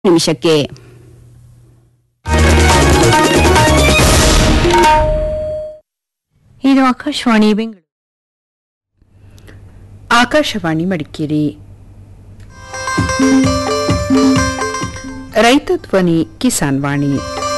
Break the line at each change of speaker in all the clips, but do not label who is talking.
ನಿಮಿಷಕ್ಕೆ
ಇದು ಆಕಾಶವಾಣಿ ಬೆಂಗಳೂರು
ಆಕಾಶವಾಣಿ ಮಡಿಕೇರಿ ರೈತ ಧ್ವನಿ ಕಿಸಾನ್ ವಾಣಿ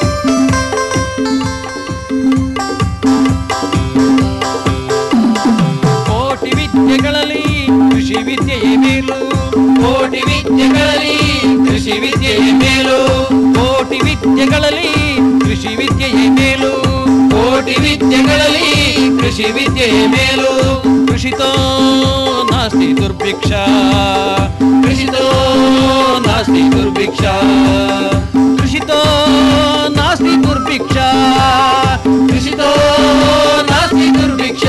ಕೋಟಿ ವಿದ್ಯೆಗಳಲ್ಲಿ ಕೃಷಿ ವಿದ್ಯೆಯೇ ಮೇಲು ಕೋಟಿ ವಿದ್ಯೆಗಳಲ್ಲಿ ಕೃಷಿ ವಿದ್ಯೆಯೇ ಮೇಲು ಕೋಟಿ ವಿದ್ಯೆಗಳಲ್ಲಿ ಕೃಷಿ ವಿದ್ಯೆಯೇ ಮೇಲು ಕೋಟಿ ವಿದ್ಯೆಗಳಲ್ಲಿ ಕೃಷಿ ವಿದ್ಯೆಯೇ ಮೇಲು ಕೃಷಿತೋ ನಾಸ್ತಿ ದುರ್ಭಿಕ್ಷ ಕೃಷಿತೋ ನಾಸ್ತಿ ದುರ್ಭಿಕ್ಷ ಕೃಷಿತೋ ನಾಸ್ತಿ ದುರ್ಭಿಕ್ಷ ಕೃಷಿತೋ ನಾಸ್ತಿ ದುರ್ಭಿಕ್ಷ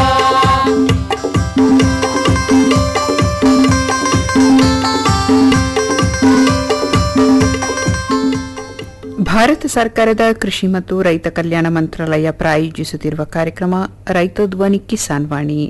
ಭಾರತ ಸರ್ಕಾರದ ಕೃಷಿ ಮತ್ತು ರೈತ ಕಲ್ಯಾಣ ಮಂತ್ರಾಲಯ ಪ್ರಾಯೋಜಿಸುತ್ತಿರುವ ಕಾರ್ಯಕ್ರಮ ರೈತ ಧ್ವನಿ ಕಿಸಾನ್ ವಾಣಿ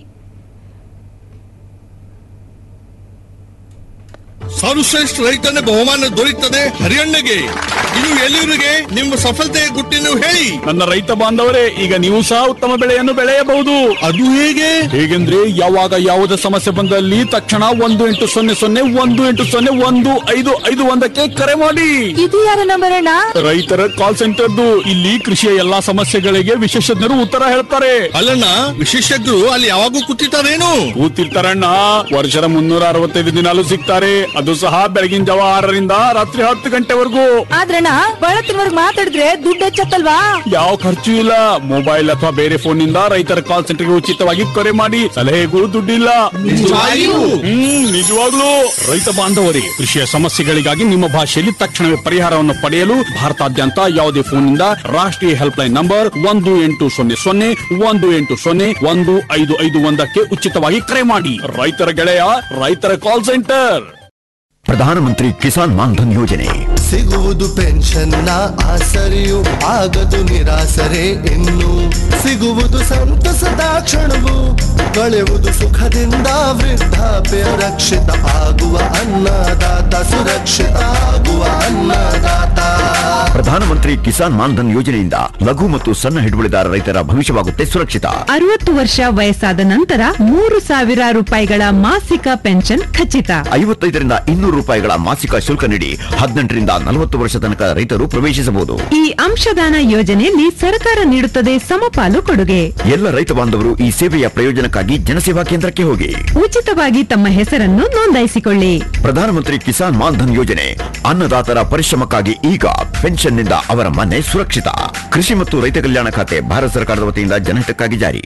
ಸರ್ವಶ್ರೇಷ್ಠ ರೈತನ ಬಹುಮಾನ ದೊರೆಯುತ್ತದೆ ಹರಿಯಣ್ಣಗೆ ಇದು ಎಲ್ಲಿವರಿಗೆ ನಿಮ್ಮ ಸಫಲತೆಯ ಗುಟ್ಟಿನ ಹೇಳಿ
ನನ್ನ ರೈತ ಬಾಂಧವರೇ ಈಗ ನೀವು ಸಹ ಉತ್ತಮ ಬೆಳೆಯನ್ನು ಬೆಳೆಯಬಹುದು
ಅದು ಹೇಗೆ
ಹೇಗೆಂದ್ರೆ ಯಾವಾಗ ಯಾವುದೇ ಸಮಸ್ಯೆ ಬಂದಲ್ಲಿ ತಕ್ಷಣ ಒಂದು ಎಂಟು ಸೊನ್ನೆ ಸೊನ್ನೆ ಒಂದು ಎಂಟು ಸೊನ್ನೆ ಒಂದು ಐದು ಐದು ಒಂದಕ್ಕೆ ಕರೆ ಮಾಡಿ
ಇದು ಯಾರ ನಂಬರ್ ಅಣ್ಣ
ರೈತರ ಕಾಲ್ ಸೆಂಟರ್ದು ಇಲ್ಲಿ ಕೃಷಿಯ ಎಲ್ಲಾ ಸಮಸ್ಯೆಗಳಿಗೆ ವಿಶೇಷಜ್ಞರು ಉತ್ತರ ಹೇಳ್ತಾರೆ
ಅಲ್ಲಣ್ಣ ವಿಶೇಷಜ್ಞರು ಅಲ್ಲಿ ಯಾವಾಗೂ ಕೂತಿರ್ತಾರೇನು
ಕೂತಿರ್ತಾರಣ್ಣ ವರ್ಷದ ಮುನ್ನೂರ ಅರವತ್ತೈದು ದಿನಾಲು ಸಿಗ್ತಾರೆ ಅದು ಸಹ ಬೆಳಗಿನ ಜಾವ ಆರರಿಂದ ರಾತ್ರಿ ಹತ್ತು ಗಂಟೆವರೆಗೂ
ಆದ್ರಣ್ಣ ಬಳತ್ತಿನವರ್ಗ್ ಮಾತಾಡಿದ್ರೆ ದುಡ್ಡು ಹೆಚ್ಚತ್ತಲ್ವಾ
ಯಾವ ಖರ್ಚು ಇಲ್ಲ ಮೊಬೈಲ್ ಅಥವಾ ಬೇರೆ ಫೋನ್ ನಿಂದ ರೈತರ ಕಾಲ್ ಸೆಂಟರ್ಗೆ ಉಚಿತವಾಗಿ ಕರೆ ಮಾಡಿ ಸಲಹೆಗೂ ದುಡ್ಡಿಲ್ಲ
ನಿಜವಾಗಿಯೂ?
ಹ್ಮ್ ನಿಜವಾಗ್ಲೂ ರೈತ ಬಾಂಧವರೇ ಕೃಷಿಯ ಸಮಸ್ಯೆಗಳಿಗಾಗಿ ನಿಮ್ಮ ಭಾಷೆಯಲ್ಲಿ ತಕ್ಷಣವೇ ಪರಿಹಾರವನ್ನು ಪಡೆಯಲು ಭಾರತಾದ್ಯಂತ ಯಾವುದೇ ಫೋನ್ನಿಂದ ರಾಷ್ಟ್ರೀಯ ಹೆಲ್ಪ್ ಲೈನ್ ನಂಬರ್ ಒಂದು ಎಂಟು ಸೊನ್ನೆ ಸೊನ್ನೆ ಒಂದು ಎಂಟು ಸೊನ್ನೆ ಒಂದು ಐದು ಐದು ಒಂದಕ್ಕೆ ಉಚಿತವಾಗಿ ಕರೆ ಮಾಡಿ ರೈತರ ಗೆಳೆಯ ರೈತರ ಕಾಲ್ ಸೆಂಟರ್
ಪ್ರಧಾನಮಂತ್ರಿ ಕಿಸಾನ್ ಮಾನ್ಧನ್ ಯೋಜನೆ
ಸಿಗುವುದು ಪೆನ್ಷನ್ನ ಆಸರೆಯು ಆಗದು ನಿರಾಸರೆ ಇನ್ನು ಸಿಗುವುದು ಸಂತಸದ ಕ್ಷಣವು ಕಳೆಯುವುದು ಸುಖದಿಂದ ವೃದ್ಧಾಪ್ಯ ರಕ್ಷಿತ ಆಗುವ ಅನ್ನದಾತ ಸುರಕ್ಷಿತ ಆಗುವ ಅನ್ನದಾತ
ಪ್ರಧಾನಮಂತ್ರಿ ಕಿಸಾನ್ ಮಾನ್ಧನ್ ಯೋಜನೆಯಿಂದ ಲಘು ಮತ್ತು ಸಣ್ಣ ಹಿಡುವಳಿದಾರ ರೈತರ ಭವಿಷ್ಯವಾಗುತ್ತೆ ಸುರಕ್ಷಿತ
ಅರವತ್ತು ವರ್ಷ ವಯಸ್ಸಾದ ನಂತರ ಮೂರು ಸಾವಿರ ರೂಪಾಯಿಗಳ ಮಾಸಿಕ ಪೆನ್ಷನ್ ಖಚಿತ
ಐವತ್ತೈದರಿಂದ ಇನ್ನೂರು ರೂಪಾಯಿಗಳ ಮಾಸಿಕ ಶುಲ್ಕ ನೀಡಿ ಹದಿನೆಂಟರಿಂದ ನಲವತ್ತು ವರ್ಷ ತನಕ ರೈತರು ಪ್ರವೇಶಿಸಬಹುದು
ಈ ಅಂಶದಾನ ಯೋಜನೆಯಲ್ಲಿ ಸರ್ಕಾರ ನೀಡುತ್ತದೆ ಸಮಪಾಲು ಕೊಡುಗೆ
ಎಲ್ಲ ರೈತ ಬಾಂಧವರು ಈ ಸೇವೆಯ ಪ್ರಯೋಜನಕ್ಕಾಗಿ ಜನಸೇವಾ ಕೇಂದ್ರಕ್ಕೆ ಹೋಗಿ
ಉಚಿತವಾಗಿ ತಮ್ಮ ಹೆಸರನ್ನು ನೋಂದಾಯಿಸಿಕೊಳ್ಳಿ
ಪ್ರಧಾನಮಂತ್ರಿ ಕಿಸಾನ್ ಮಾನ್ಧನ್ ಯೋಜನೆ ಅನ್ನದಾತರ ಪರಿಶ್ರಮಕ್ಕಾಗಿ ಈಗ ಪೆನ್ಷನ್ನಿಂದ ಅವರ ಮನೆ ಸುರಕ್ಷಿತ ಕೃಷಿ ಮತ್ತು ರೈತ ಕಲ್ಯಾಣ ಖಾತೆ ಭಾರತ ಸರ್ಕಾರದ ವತಿಯಿಂದ ಜನಹಿತಕ್ಕಾಗಿ ಜಾರಿ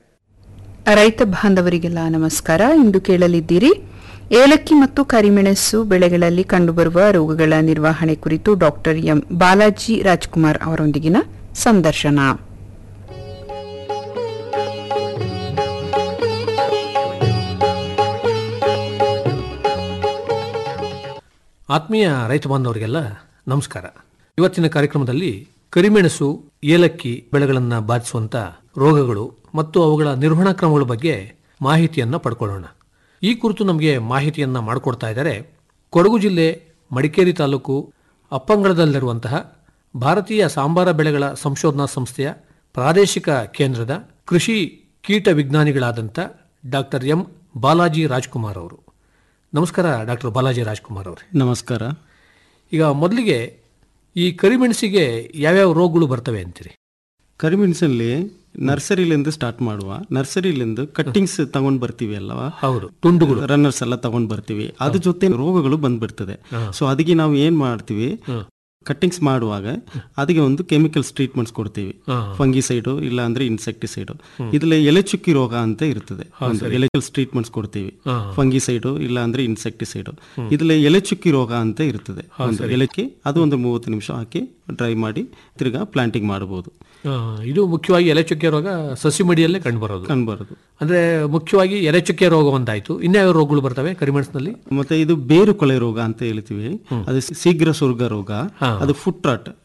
ರೈತ ಬಾಂಧವರಿಗೆಲ್ಲ ನಮಸ್ಕಾರ ಇಂದು ಕೇಳಲಿದ್ದೀರಿ ಏಲಕ್ಕಿ ಮತ್ತು ಕರಿಮೆಣಸು ಬೆಳೆಗಳಲ್ಲಿ ಕಂಡುಬರುವ ರೋಗಗಳ ನಿರ್ವಹಣೆ ಕುರಿತು ಡಾಕ್ಟರ್ ಎಂ ಬಾಲಾಜಿ ರಾಜ್ಕುಮಾರ್ ಅವರೊಂದಿಗಿನ ಸಂದರ್ಶನ
ಆತ್ಮೀಯ ರೈತ ಬಾಂಧವರಿಗೆಲ್ಲ ನಮಸ್ಕಾರ ಇವತ್ತಿನ ಕಾರ್ಯಕ್ರಮದಲ್ಲಿ ಕರಿಮೆಣಸು ಏಲಕ್ಕಿ ಬೆಳೆಗಳನ್ನು ಬಾಧಿಸುವಂತ ರೋಗಗಳು ಮತ್ತು ಅವುಗಳ ನಿರ್ವಹಣಾ ಕ್ರಮಗಳ ಬಗ್ಗೆ ಮಾಹಿತಿಯನ್ನು ಪಡ್ಕೊಳ್ಳೋಣ ಈ ಕುರಿತು ನಮಗೆ ಮಾಹಿತಿಯನ್ನು ಮಾಡಿಕೊಡ್ತಾ ಇದ್ದಾರೆ ಕೊಡಗು ಜಿಲ್ಲೆ ಮಡಿಕೇರಿ ತಾಲೂಕು ಅಪ್ಪಂಗಳದಲ್ಲಿರುವಂತಹ ಭಾರತೀಯ ಸಾಂಬಾರ ಬೆಳೆಗಳ ಸಂಶೋಧನಾ ಸಂಸ್ಥೆಯ ಪ್ರಾದೇಶಿಕ ಕೇಂದ್ರದ ಕೃಷಿ ಕೀಟ ವಿಜ್ಞಾನಿಗಳಾದಂಥ ಡಾಕ್ಟರ್ ಎಂ ಬಾಲಾಜಿ ರಾಜ್ಕುಮಾರ್ ಅವರು ನಮಸ್ಕಾರ ಡಾಕ್ಟರ್ ಬಾಲಾಜಿ ರಾಜ್ಕುಮಾರ್ ಅವರೇ
ನಮಸ್ಕಾರ
ಈಗ ಮೊದಲಿಗೆ ಈ ಕರಿಮೆಣಸಿಗೆ ಯಾವ್ಯಾವ ರೋಗಗಳು ಬರ್ತವೆ ಅಂತೀರಿ
ಕರಿಮೆಣಸಲ್ಲಿ ನರ್ಸರಿಲಿಂದ ಸ್ಟಾರ್ಟ್ ಮಾಡುವ ನರ್ಸರಿಲಿಂದ ಕಟ್ಟಿಂಗ್ಸ್ ತಗೊಂಡ್ ಬರ್ತೀವಿ ಅಲ್ಲವಾ
ಹೌದು ತುಂಡುಗಳು
ರನ್ನರ್ಸ್ ಎಲ್ಲ ತಗೊಂಡ್ ಬರ್ತೀವಿ ಅದ್ರ ಜೊತೆ ರೋಗಗಳು ಬಂದ್ಬಿಡ್ತದೆ ಸೊ ಅದಕ್ಕೆ ನಾವು ಏನ್ ಮಾಡ್ತೀವಿ ಕಟ್ಟಿಂಗ್ಸ್ ಮಾಡುವಾಗ ಅದಕ್ಕೆ ಒಂದು ಕೆಮಿಕಲ್ಸ್ ಟ್ರೀಟ್ಮೆಂಟ್ಸ್ ಕೊಡ್ತೀವಿ ಫಂಗಿಸೈಡು ಇಲ್ಲ ಅಂದ್ರೆ ಇನ್ಸೆಕ್ಟಿಸೈಡು ಇದ್ರಲ್ಲಿ ಎಲೆ ಚುಕ್ಕಿ ರೋಗ ಅಂತ ಇರ್ತದೆ ಒಂದು ಎಲೆಕಲ್ಸ್ ಟ್ರೀಟ್ಮೆಂಟ್ಸ್ ಕೊಡ್ತೀವಿ ಫಂಗಿಸೈಡು ಇಲ್ಲ ಅಂದ್ರೆ ಇನ್ಸೆಕ್ಟಿಸೈಡು ಇದ್ರಲ್ಲಿ ಎಲೆ ಚುಕ್ಕಿ ರೋಗ ಅಂತ ಇರ್ತದೆ ಒಂದು ಎಲೆಕ್ಕೆ ಅದು ಒಂದು ಮೂವತ್ತು ನಿಮಿಷ ಹಾಕಿ ಡ್ರೈ ಮಾಡಿ ತಿರ್ಗಾ ಪ್ಲಾಂಟಿಂಗ್ ಮಾಡಬಹುದು
ಆ, ಇದು ಮುಖ್ಯವಾಗಿ ಎಲೆ ಚುಕ್ಕೆ ರೋಗ ಸಸಿ ಮಡಿಯಲ್ಲೇ ಕಂಡುಬರೋದು
ಕಂಡ್ಬಾರದು
ಅಂದ್ರೆ ಮುಖ್ಯವಾಗಿ ಎಲೆ ಚುಕ್ಕೆ ರೋಗ ಒಂದಾಯ್ತು ಇನ್ಯಾವ ರೋಗಗಳು ಬರ್ತವೆ ಕರಿಮೆಣಸಿನಲ್ಲಿ
ಮತ್ತೆ ಇದು ಬೇರು ಕೊಳೆ ರೋಗ ಅಂತ ಹೇಳ್ತೀವಿ ಅದು ಶೀಘ್ರ ಸ್ವರ್ಗ ರೋಗ ಅದು ಫುಟ್ ರಾಟ್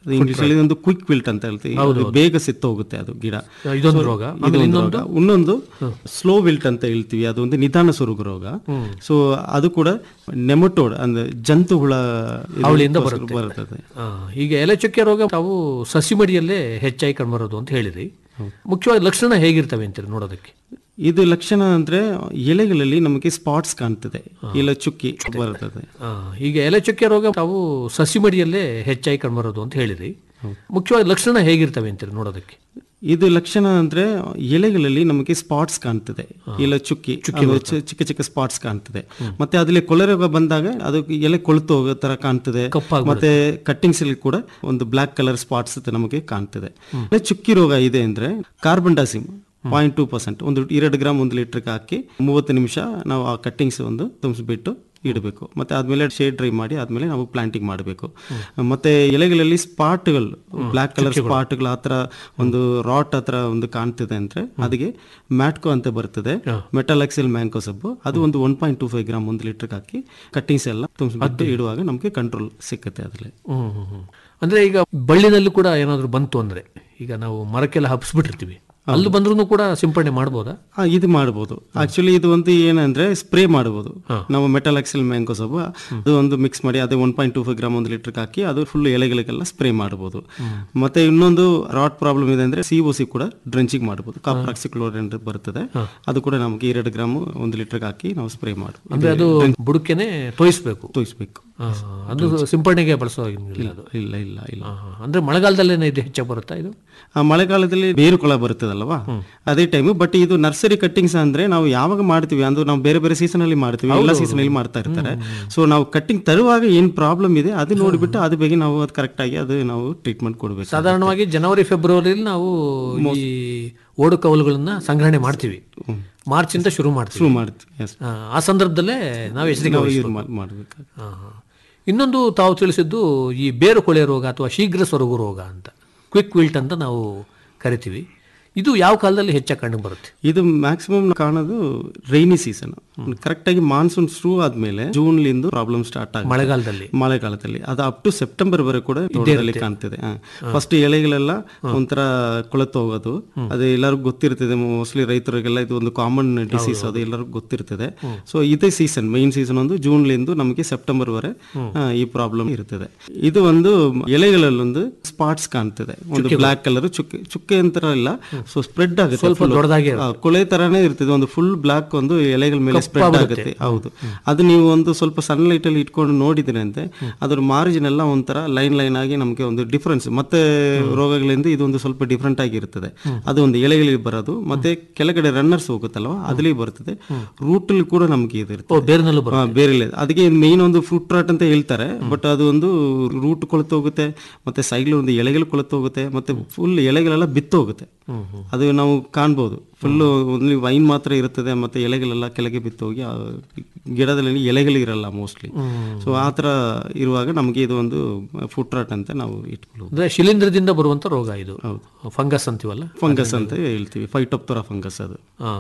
ಅದು ಇಂಗ್ಲಿಷಲ್ಲಿ ಒಂದು ಕ್ವಿಕ್ ವಿಲ್ಟ್ ಅಂತ ಹೇಳ್ತೀವಿ ಅದು ಬೇಗ ಸಿತ್ತು ಹೋಗುತ್ತೆ ಅದು ಗಿಡ
ಇದೊಂದು
So,
ರೋಗ.
ಇದೊಂದು
ಆಮೇಲೆ
ರೋಗ. ಇನ್ನೊಂದು ಸ್ಲೋ ವಿಲ್ಟ್ ಅಂತ ಹೇಳ್ತೀವಿ ಅದು ಒಂದು ನಿಧಾನ ಸೊರಗು ರೋಗ ಸೊ ಅದು ಕೂಡ ನೆಮಟೋಡ್ ಅಂದ್ರೆ ಜಂತು ಹುಳ ಇದು
ಅವಳಿಂದ
ಬರ್ತದೆ
ಬರುತ್ತೆ ಆ, ಈಗ ಎಲೆ ಚುಕ್ಕೆ ರೋಗ ತಾವು ಸಸಿ ಮಡಿಯಲ್ಲೇ ಹೆಚ್ಚಾಗಿ ಕಂಡುಬರೋದು ಅಂತ ಹೇಳಿರಿ ಮುಖ್ಯವಾಗಿ ಲಕ್ಷಣ ಹೇಗಿರ್ತವೆ ಅಂತೀರಿ ನೋಡೋದಕ್ಕೆ
ಇದು ಲಕ್ಷಣ ಅಂದ್ರೆ ಎಲೆಗಳಲ್ಲಿ ನಮಗೆ ಸ್ಪಾಟ್ಸ್ ಕಾಣ್ತದೆ ಇಲ್ಲ ಚುಕ್ಕಿ ಬರ್ತದೆ
ಆ, ಈಗ ಎಲೆ ಚುಕ್ಕೆ ರೋಗ ತಾವು ಸಸಿ ಮಡಿಯಲ್ಲೇ ಹೆಚ್ಚಾಗಿ ಕಂಡುಬರೋದು ಅಂತ ಹೇಳಿರಿ ಮುಖ್ಯವಾಗಿ ಲಕ್ಷಣ ಹೇಗಿರ್ತವೆ ಅಂತೀರಿ ನೋಡೋದಕ್ಕೆ
ಇದು ಲಕ್ಷಣ ಅಂದ್ರೆ ಎಲೆಗಳಲ್ಲಿ ನಮಗೆ ಸ್ಪಾಟ್ಸ್ ಕಾಣ್ತದೆ ಇಲ್ಲ ಚುಕ್ಕಿ ಅದು ಚಿ- ಚಿಕ್ಕ ಚಿಕ್ಕ ಸ್ಪಾಟ್ಸ್ ಕಾಣ್ತದೆ ಮತ್ತೆ ಅದ್ರಲ್ಲಿ ಕೊಳೆ ರೋಗ ಬಂದಾಗ ಅದು ಎಲೆ ಕೊಳ್ತು ಹೋಗೋ ತರ ಕಾಣ್ತದೆ ಮತ್ತೆ ಕಟ್ಟಿಂಗ್ಸ್ ಅಲ್ಲಿ ಕೂಡ ಒಂದು ಬ್ಲಾಕ್ ಕಲರ್ ಸ್ಪಾಟ್ಸ್ ನಮಗೆ ಕಾಣ್ತದೆ ಮತ್ತೆ ಚುಕ್ಕಿ ರೋಗ ಇದೆ ಅಂದ್ರೆ carbendazim point two percent ಒಂದು ಎರಡು ಗ್ರಾಮ್ ಒಂದು ಲೀಟರ್ಗೆ ಹಾಕಿ ಮೂವತ್ತು ನಿಮಿಷ ನಾವು ಆ ಕಟ್ಟಿಂಗ್ಸ್ ಒಂದು ತುಂಬಿಸ್ಬಿಟ್ಟು ಇಡಬೇಕು ಮತ್ತೆ ಆದ್ಮೇಲೆ ಶೇಡ್ ಡ್ರೈ ಮಾಡಿ ಆದ್ಮೇಲೆ ನಾವು ಪ್ಲಾಂಟಿಂಗ್ ಮಾಡಬೇಕು ಮತ್ತೆ ಎಲೆಗಳಲ್ಲಿ ಸ್ಪಾಟ್ಗಳು ಬ್ಲಾಕ್ ಕಲರ್ ಸ್ಪಾಟ್ಗಳು ಆ ಥರ ಒಂದು ರಾಟ್ ಹತ್ರ ಒಂದು ಕಾಣ್ತಿದೆ ಅಂದ್ರೆ ಅದಕ್ಕೆ ಮ್ಯಾಟ್ಕೋ ಅಂತ ಬರ್ತದೆ ಮೆಟಲಾಕ್ಸಿಲ್ ಮ್ಯಾಂಕೋ ಸಬ್ಬು ಅದು ಒಂದು one point two five gram ಒಂದು ಲೀಟರ್ಗೆ ಹಾಕಿ ಕಟ್ಟಿಂಗ್ಸ್ ಎಲ್ಲ ತುಂಬಿಸ್ಬಿಟ್ಟು ಇಡುವಾಗ ನಮಗೆ ಕಂಟ್ರೋಲ್ ಸಿಕ್ಕತ್ತೆ ಅದರಲ್ಲಿ
ಹ್ಮ್ ಹ್ಮ್ ಹ್ಮ್. ಅಂದ್ರೆ ಈಗ ಬಳ್ಳಿನಲ್ಲಿ ಕೂಡ ಏನಾದ್ರು ಬಂತು ಅಂದ್ರೆ ಈಗ ನಾವು ಮರಕ್ಕೆಲ್ಲ ಹಬ್ಸ್ಬಿಟ್ಟಿರ್ತೀವಿ ಅಲ್ಲಿ ಬಂದ್ರೂ ಕೂಡ ಸಿಂಪಡಣೆ ಮಾಡ್ಬೋದಾ
ಆ, ಇದು ಮಾಡ್ಬೋದು ಆಕ್ಚುಲಿ ಇದು ಒಂದು ಏನಂದ್ರೆ ಸ್ಪ್ರೇ ಮಾಡ್ಬೋದು ನಾವು ಮೆಟಲ್ ಎಕ್ಸೆಲ್ ಮ್ಯಾಂಗೋ ಸೊಪ್ಪು ಅದು ಒಂದು ಮಿಕ್ಸ್ ಮಾಡಿ ಅದೇ one point two five gram ಒಂದು ಲೀಟರ್ ಹಾಕಿ ಅದು ಫುಲ್ ಎಲೆಗಳಿಗೆಲ್ಲ ಸ್ಪ್ರೇ ಮಾಡ್ಬೋದು ಮತ್ತೆ ಇನ್ನೊಂದು ರಾಟ್ ಪ್ರಾಬ್ಲಮ್ ಇದೆ ಅಂದ್ರೆ ಸಿ ಒ ಸಿ ಕೂಡ ಡ್ರೆಂಚಿಂಗ್ ಮಾಡ್ಬೋದು ಕಾಪ್ರಾಕ್ಸಿಕ್ಲೋರೆನ್ ಬರ್ತದೆ ಅದು ಕೂಡ ನಮಗೆ ಎರಡು ಗ್ರಾಮ್ ಒಂದು ಲೀಟರ್ ಹಾಕಿ ನಾವು ಸ್ಪ್ರೇ ಮಾಡ್ಬೋದು
ಅಂದ್ರೆ ಅದು ಬುಡಕೆನೆ ತೋಯಿಸ್ಬೇಕು
ತೋಯಿಸ್ಬೇಕು
ಆ, ಅದು ಸಿಂಪಡಣೆಗೆ ಬಳಸೋ ಹಾಗಿಲ್ಲ ಅದು
ಇಲ್ಲ ಇಲ್ಲ ಇಲ್ಲ
ಆ, ಅಂದ್ರೆ ಮಳೆಗಾಲದಲ್ಲೇನೆ ಇದು ಹೆಚ್ಚಾಗಿ ಬರುತ್ತಾ ಇದು
ಆ ಮಳೆಗಾಲದಲ್ಲಿ ಬೇರು ಕೊಳ ಬರ್ತದಲ್ವಾ ಅದೇ ಟೈಮ್ ಬಟ್ ಇದು ನರ್ಸರಿ ಕಟ್ಟಿಂಗ್ಸ್ ಅಂದ್ರೆ ನಾವು ಯಾವಾಗ ಮಾಡ್ತೀವಿ ಅಂದ್ರೆ ನಾವು ಬೇರೆ ಬೇರೆ ಸೀಸನ್ ಅಲ್ಲಿ ಮಾಡ್ತೀವಿ ಎಲ್ಲ ಸೀಸನ್ ಅಲ್ಲಿ ಮಾಡ್ತಾ ಇರ್ತಾರೆ ಸೊ ನಾವು ಕಟ್ಟಿಂಗ್ ತರುವಾಗ ಏನ್ ಪ್ರಾಬ್ಲಮ್ ಇದೆ ಅದು ನೋಡಿಬಿಟ್ಟು ಅದು ಬೇಗ ನಾವು ಅದು ಕರೆಕ್ಟ್ ಆಗಿ ಅದು ನಾವು ಟ್ರೀಟ್ಮೆಂಟ್ ಕೊಡಬೇಕು
ಸಾಧಾರಣವಾಗಿ ಜನವರಿ ಫೆಬ್ರವರಿಲಿ ನಾವು ಈ ಓಡು ಕವಲುಗಳನ್ನ ಸಂಗ್ರಹಣೆ ಮಾಡ್ತೀವಿ ಮಾರ್ಚ್ ಇಂದ ಶುರು ಮಾಡ್ತೀವಿ
ಶುರು ಮಾಡ್ತೀವಿ yes.
ಆ, ಆ ಸಂದರ್ಭದಲ್ಲೇ ನಾವು ಎಚ್ಚರಿಕೆ
ನಾವು
ವಹಿಸ್ಬೇಕು.
ಇದು ಮಾಡ್- ಮಾಡ್ಬೇಕು
ಆ, ಹಾ. ಇನ್ನೊಂದು ತಾವು ತಿಳಿಸಿದ್ದು ಈ ಬೇರು ಕೊಳೆ ರೋಗ ಅಥವಾ ಶೀಘ್ರ ಸೊರಗು ರೋಗ ಅಂತ ಕ್ವಿಕ್ ವಿಲ್ಟ್ ಅಂತ ನಾವು ಕರಿತೀವಿ ಇದು ಯಾವ ಕಾಲದಲ್ಲಿ ಹೆಚ್ಚಾಗಿ ಕಂಡು ಬರುತ್ತೆ
ಇದು ಮ್ಯಾಕ್ಸಿಮಮ್ ಕಾಣೋದು ರೈನಿ ಸೀಸನ್ ಕರೆಕ್ಟ್ ಆಗಿ ಮಾನ್ಸೂನ್ ಶುರು ಆದ್ಮೇಲೆ ಜೂನ್ ಲಿಂದ ಪ್ರಾಬ್ಲಮ್ ಸ್ಟಾರ್ಟ್ ಆಗುತ್ತೆ
ಮಳೆಗಾಲದಲ್ಲಿ
ಮಳೆಗಾಲದಲ್ಲಿ ಅದು ಅಪ್ ಟು ಸೆಪ್ಟೆಂಬರ್ ವರೆಗೆ ಕೂಡ ತೋಟದಲ್ಲಿ ಕಾಣ್ತಿದೆ ಫಸ್ಟ್ ಎಲೆಗಳೆಲ್ಲ ಒಂಥರ ಕೊಳೆತು ಹೋಗೋದು ಅದು ಎಲ್ಲರಿಗೂ ಗೊತ್ತಿರ್ತದೆ ಮೋಸ್ಟ್ಲಿ ರೈತರಿಗೆಲ್ಲ ಇದು ಒಂದು ಕಾಮನ್ ಡಿಸೀಸ್ ಅದು ಎಲ್ಲರಿಗೂ ಗೊತ್ತಿರ್ತದೆ ಸೊ ಇದೇ ಸೀಸನ್ ಮೈನ್ ಸೀಸನ್ ಒಂದು ಜೂನ್ ಲಿಂದ ನಮಗೆ ಸೆಪ್ಟೆಂಬರ್ ವರೆ ಆ, ಈ ಪ್ರಾಬ್ಲಮ್ ಇರ್ತದೆ ಇದು ಒಂದು ಎಲೆಗಳಲ್ಲಿ ಒಂದು ಸ್ಪಾಟ್ಸ್ ಕಾಣ್ತದೆ ಒಂದು ಬ್ಲಾಕ್ ಕಲರ್ ಚುಕ್ಕೆ ಚುಕ್ಕೆ ಅಂತರ ಇಲ್ಲ ಸೊ ಸ್ಪ್ರೆಡ್ ಆಗುತ್ತೆ
ಸ್ವಲ್ಪ
full.
ದೊಡ್ಡದಾಗಿ
ಆ, ಕೊಳೆ ತರಾನೇ ಇರ್ತದೆ ಒಂದು ಫುಲ್ ಬ್ಲಾಕ್ ಒಂದು ಎಲೆಗಳ ಮೇಲೆ ಸ್ಪ್ರೆಡ್ ಆಗುತ್ತೆ ಹೌದು ಅದು ನೀವು ಒಂದು ಸ್ವಲ್ಪ ಸನ್ಲೈಟ್ ಅಲ್ಲಿ ಇಟ್ಕೊಂಡು ನೋಡಿದ್ರೆ ಅಂತೆ ಅದ್ರ ಮಾರ್ಜಿನ್ ಎಲ್ಲ ಒಂಥರ ಲೈನ್ ಲೈನ್ ಆಗಿ ನಮಗೆ ಒಂದು ಡಿಫ್ರೆನ್ಸ್ ಮತ್ತೆ ರೋಗಗಳಿಂದ ಇದೊಂದು ಸ್ವಲ್ಪ ಡಿಫ್ರೆಂಟ್ ಆಗಿರ್ತದೆ ಅದು ಒಂದು ಎಲೆಗಳಿಗೆ ಬರೋದು ಮತ್ತೆ ಕೆಳಗಡೆ ರನ್ನರ್ಸ್ ಹೋಗುತ್ತಲ್ವಾ ಅದ್ರಲ್ಲಿ ಬರ್ತದೆ ರೂಟ್ ಅಲ್ಲಿ ಕೂಡ ನಮಗೆ ಇದು ಇರ್ತದೆ
ಬೇರಿನಲ್ಲೂ
ಹಾ, ಬೇರೆ ಇಲ್ಲ. ಅದಕ್ಕೆ ಮೇನ್ ಒಂದು ಫ್ರೂಟ್ ರಾಟ್ ಅಂತ ಹೇಳ್ತಾರೆ ಬಟ್ ಅದು ಒಂದು ರೂಟ್ ಕೊಳೆತು ಹೋಗುತ್ತೆ ಮತ್ತೆ ಸೈಡ್ ಒಂದು ಎಲೆಗಳು ಕೊಳೆತು ಹೋಗುತ್ತೆ ಮತ್ತೆ ಫುಲ್ ಎಲೆಗಳೆಲ್ಲ ಬಿತ್ತು ಹೋಗುತ್ತೆ ಅದು ನಾವು ಕಾಣ್ಬೋದು ಫುಲ್ ಒಂದು ವೈನ್ ಮಾತ್ರ ಇರ್ತದೆ ಮತ್ತೆ ಎಲೆಗಳೆಲ್ಲ ಕೆಳಗೆ ಬಿತ್ತು ಹೋಗಿ ಆ ಗಿಡದಲ್ಲಿ ಎಲೆಗಳು ಇರಲ್ಲ ಮೋಸ್ಟ್ಲಿ ಸೊ ಆ ಥರ ಇರುವಾಗ ನಮಗೆ ಇದು ಒಂದು ಫುಟ್ ರಾಟ್ ಅಂತ ನಾವು ಇಟ್ಕೊಳ್ಬೋದು
ಅಂದ್ರೆ ಶಿಲೀಂಧ್ರದಿಂದ ಬರುವಂತ ರೋಗ ಇದು ಫಂಗಸ್ ಅಂತೀವಲ್ಲ
ಫಂಗಸ್ ಅಂತ ಹೇಳ್ತೀವಿ ಫೈಟೋಪ್ತೊರಾ ಫಂಗಸ್ ಅದು
ಆ,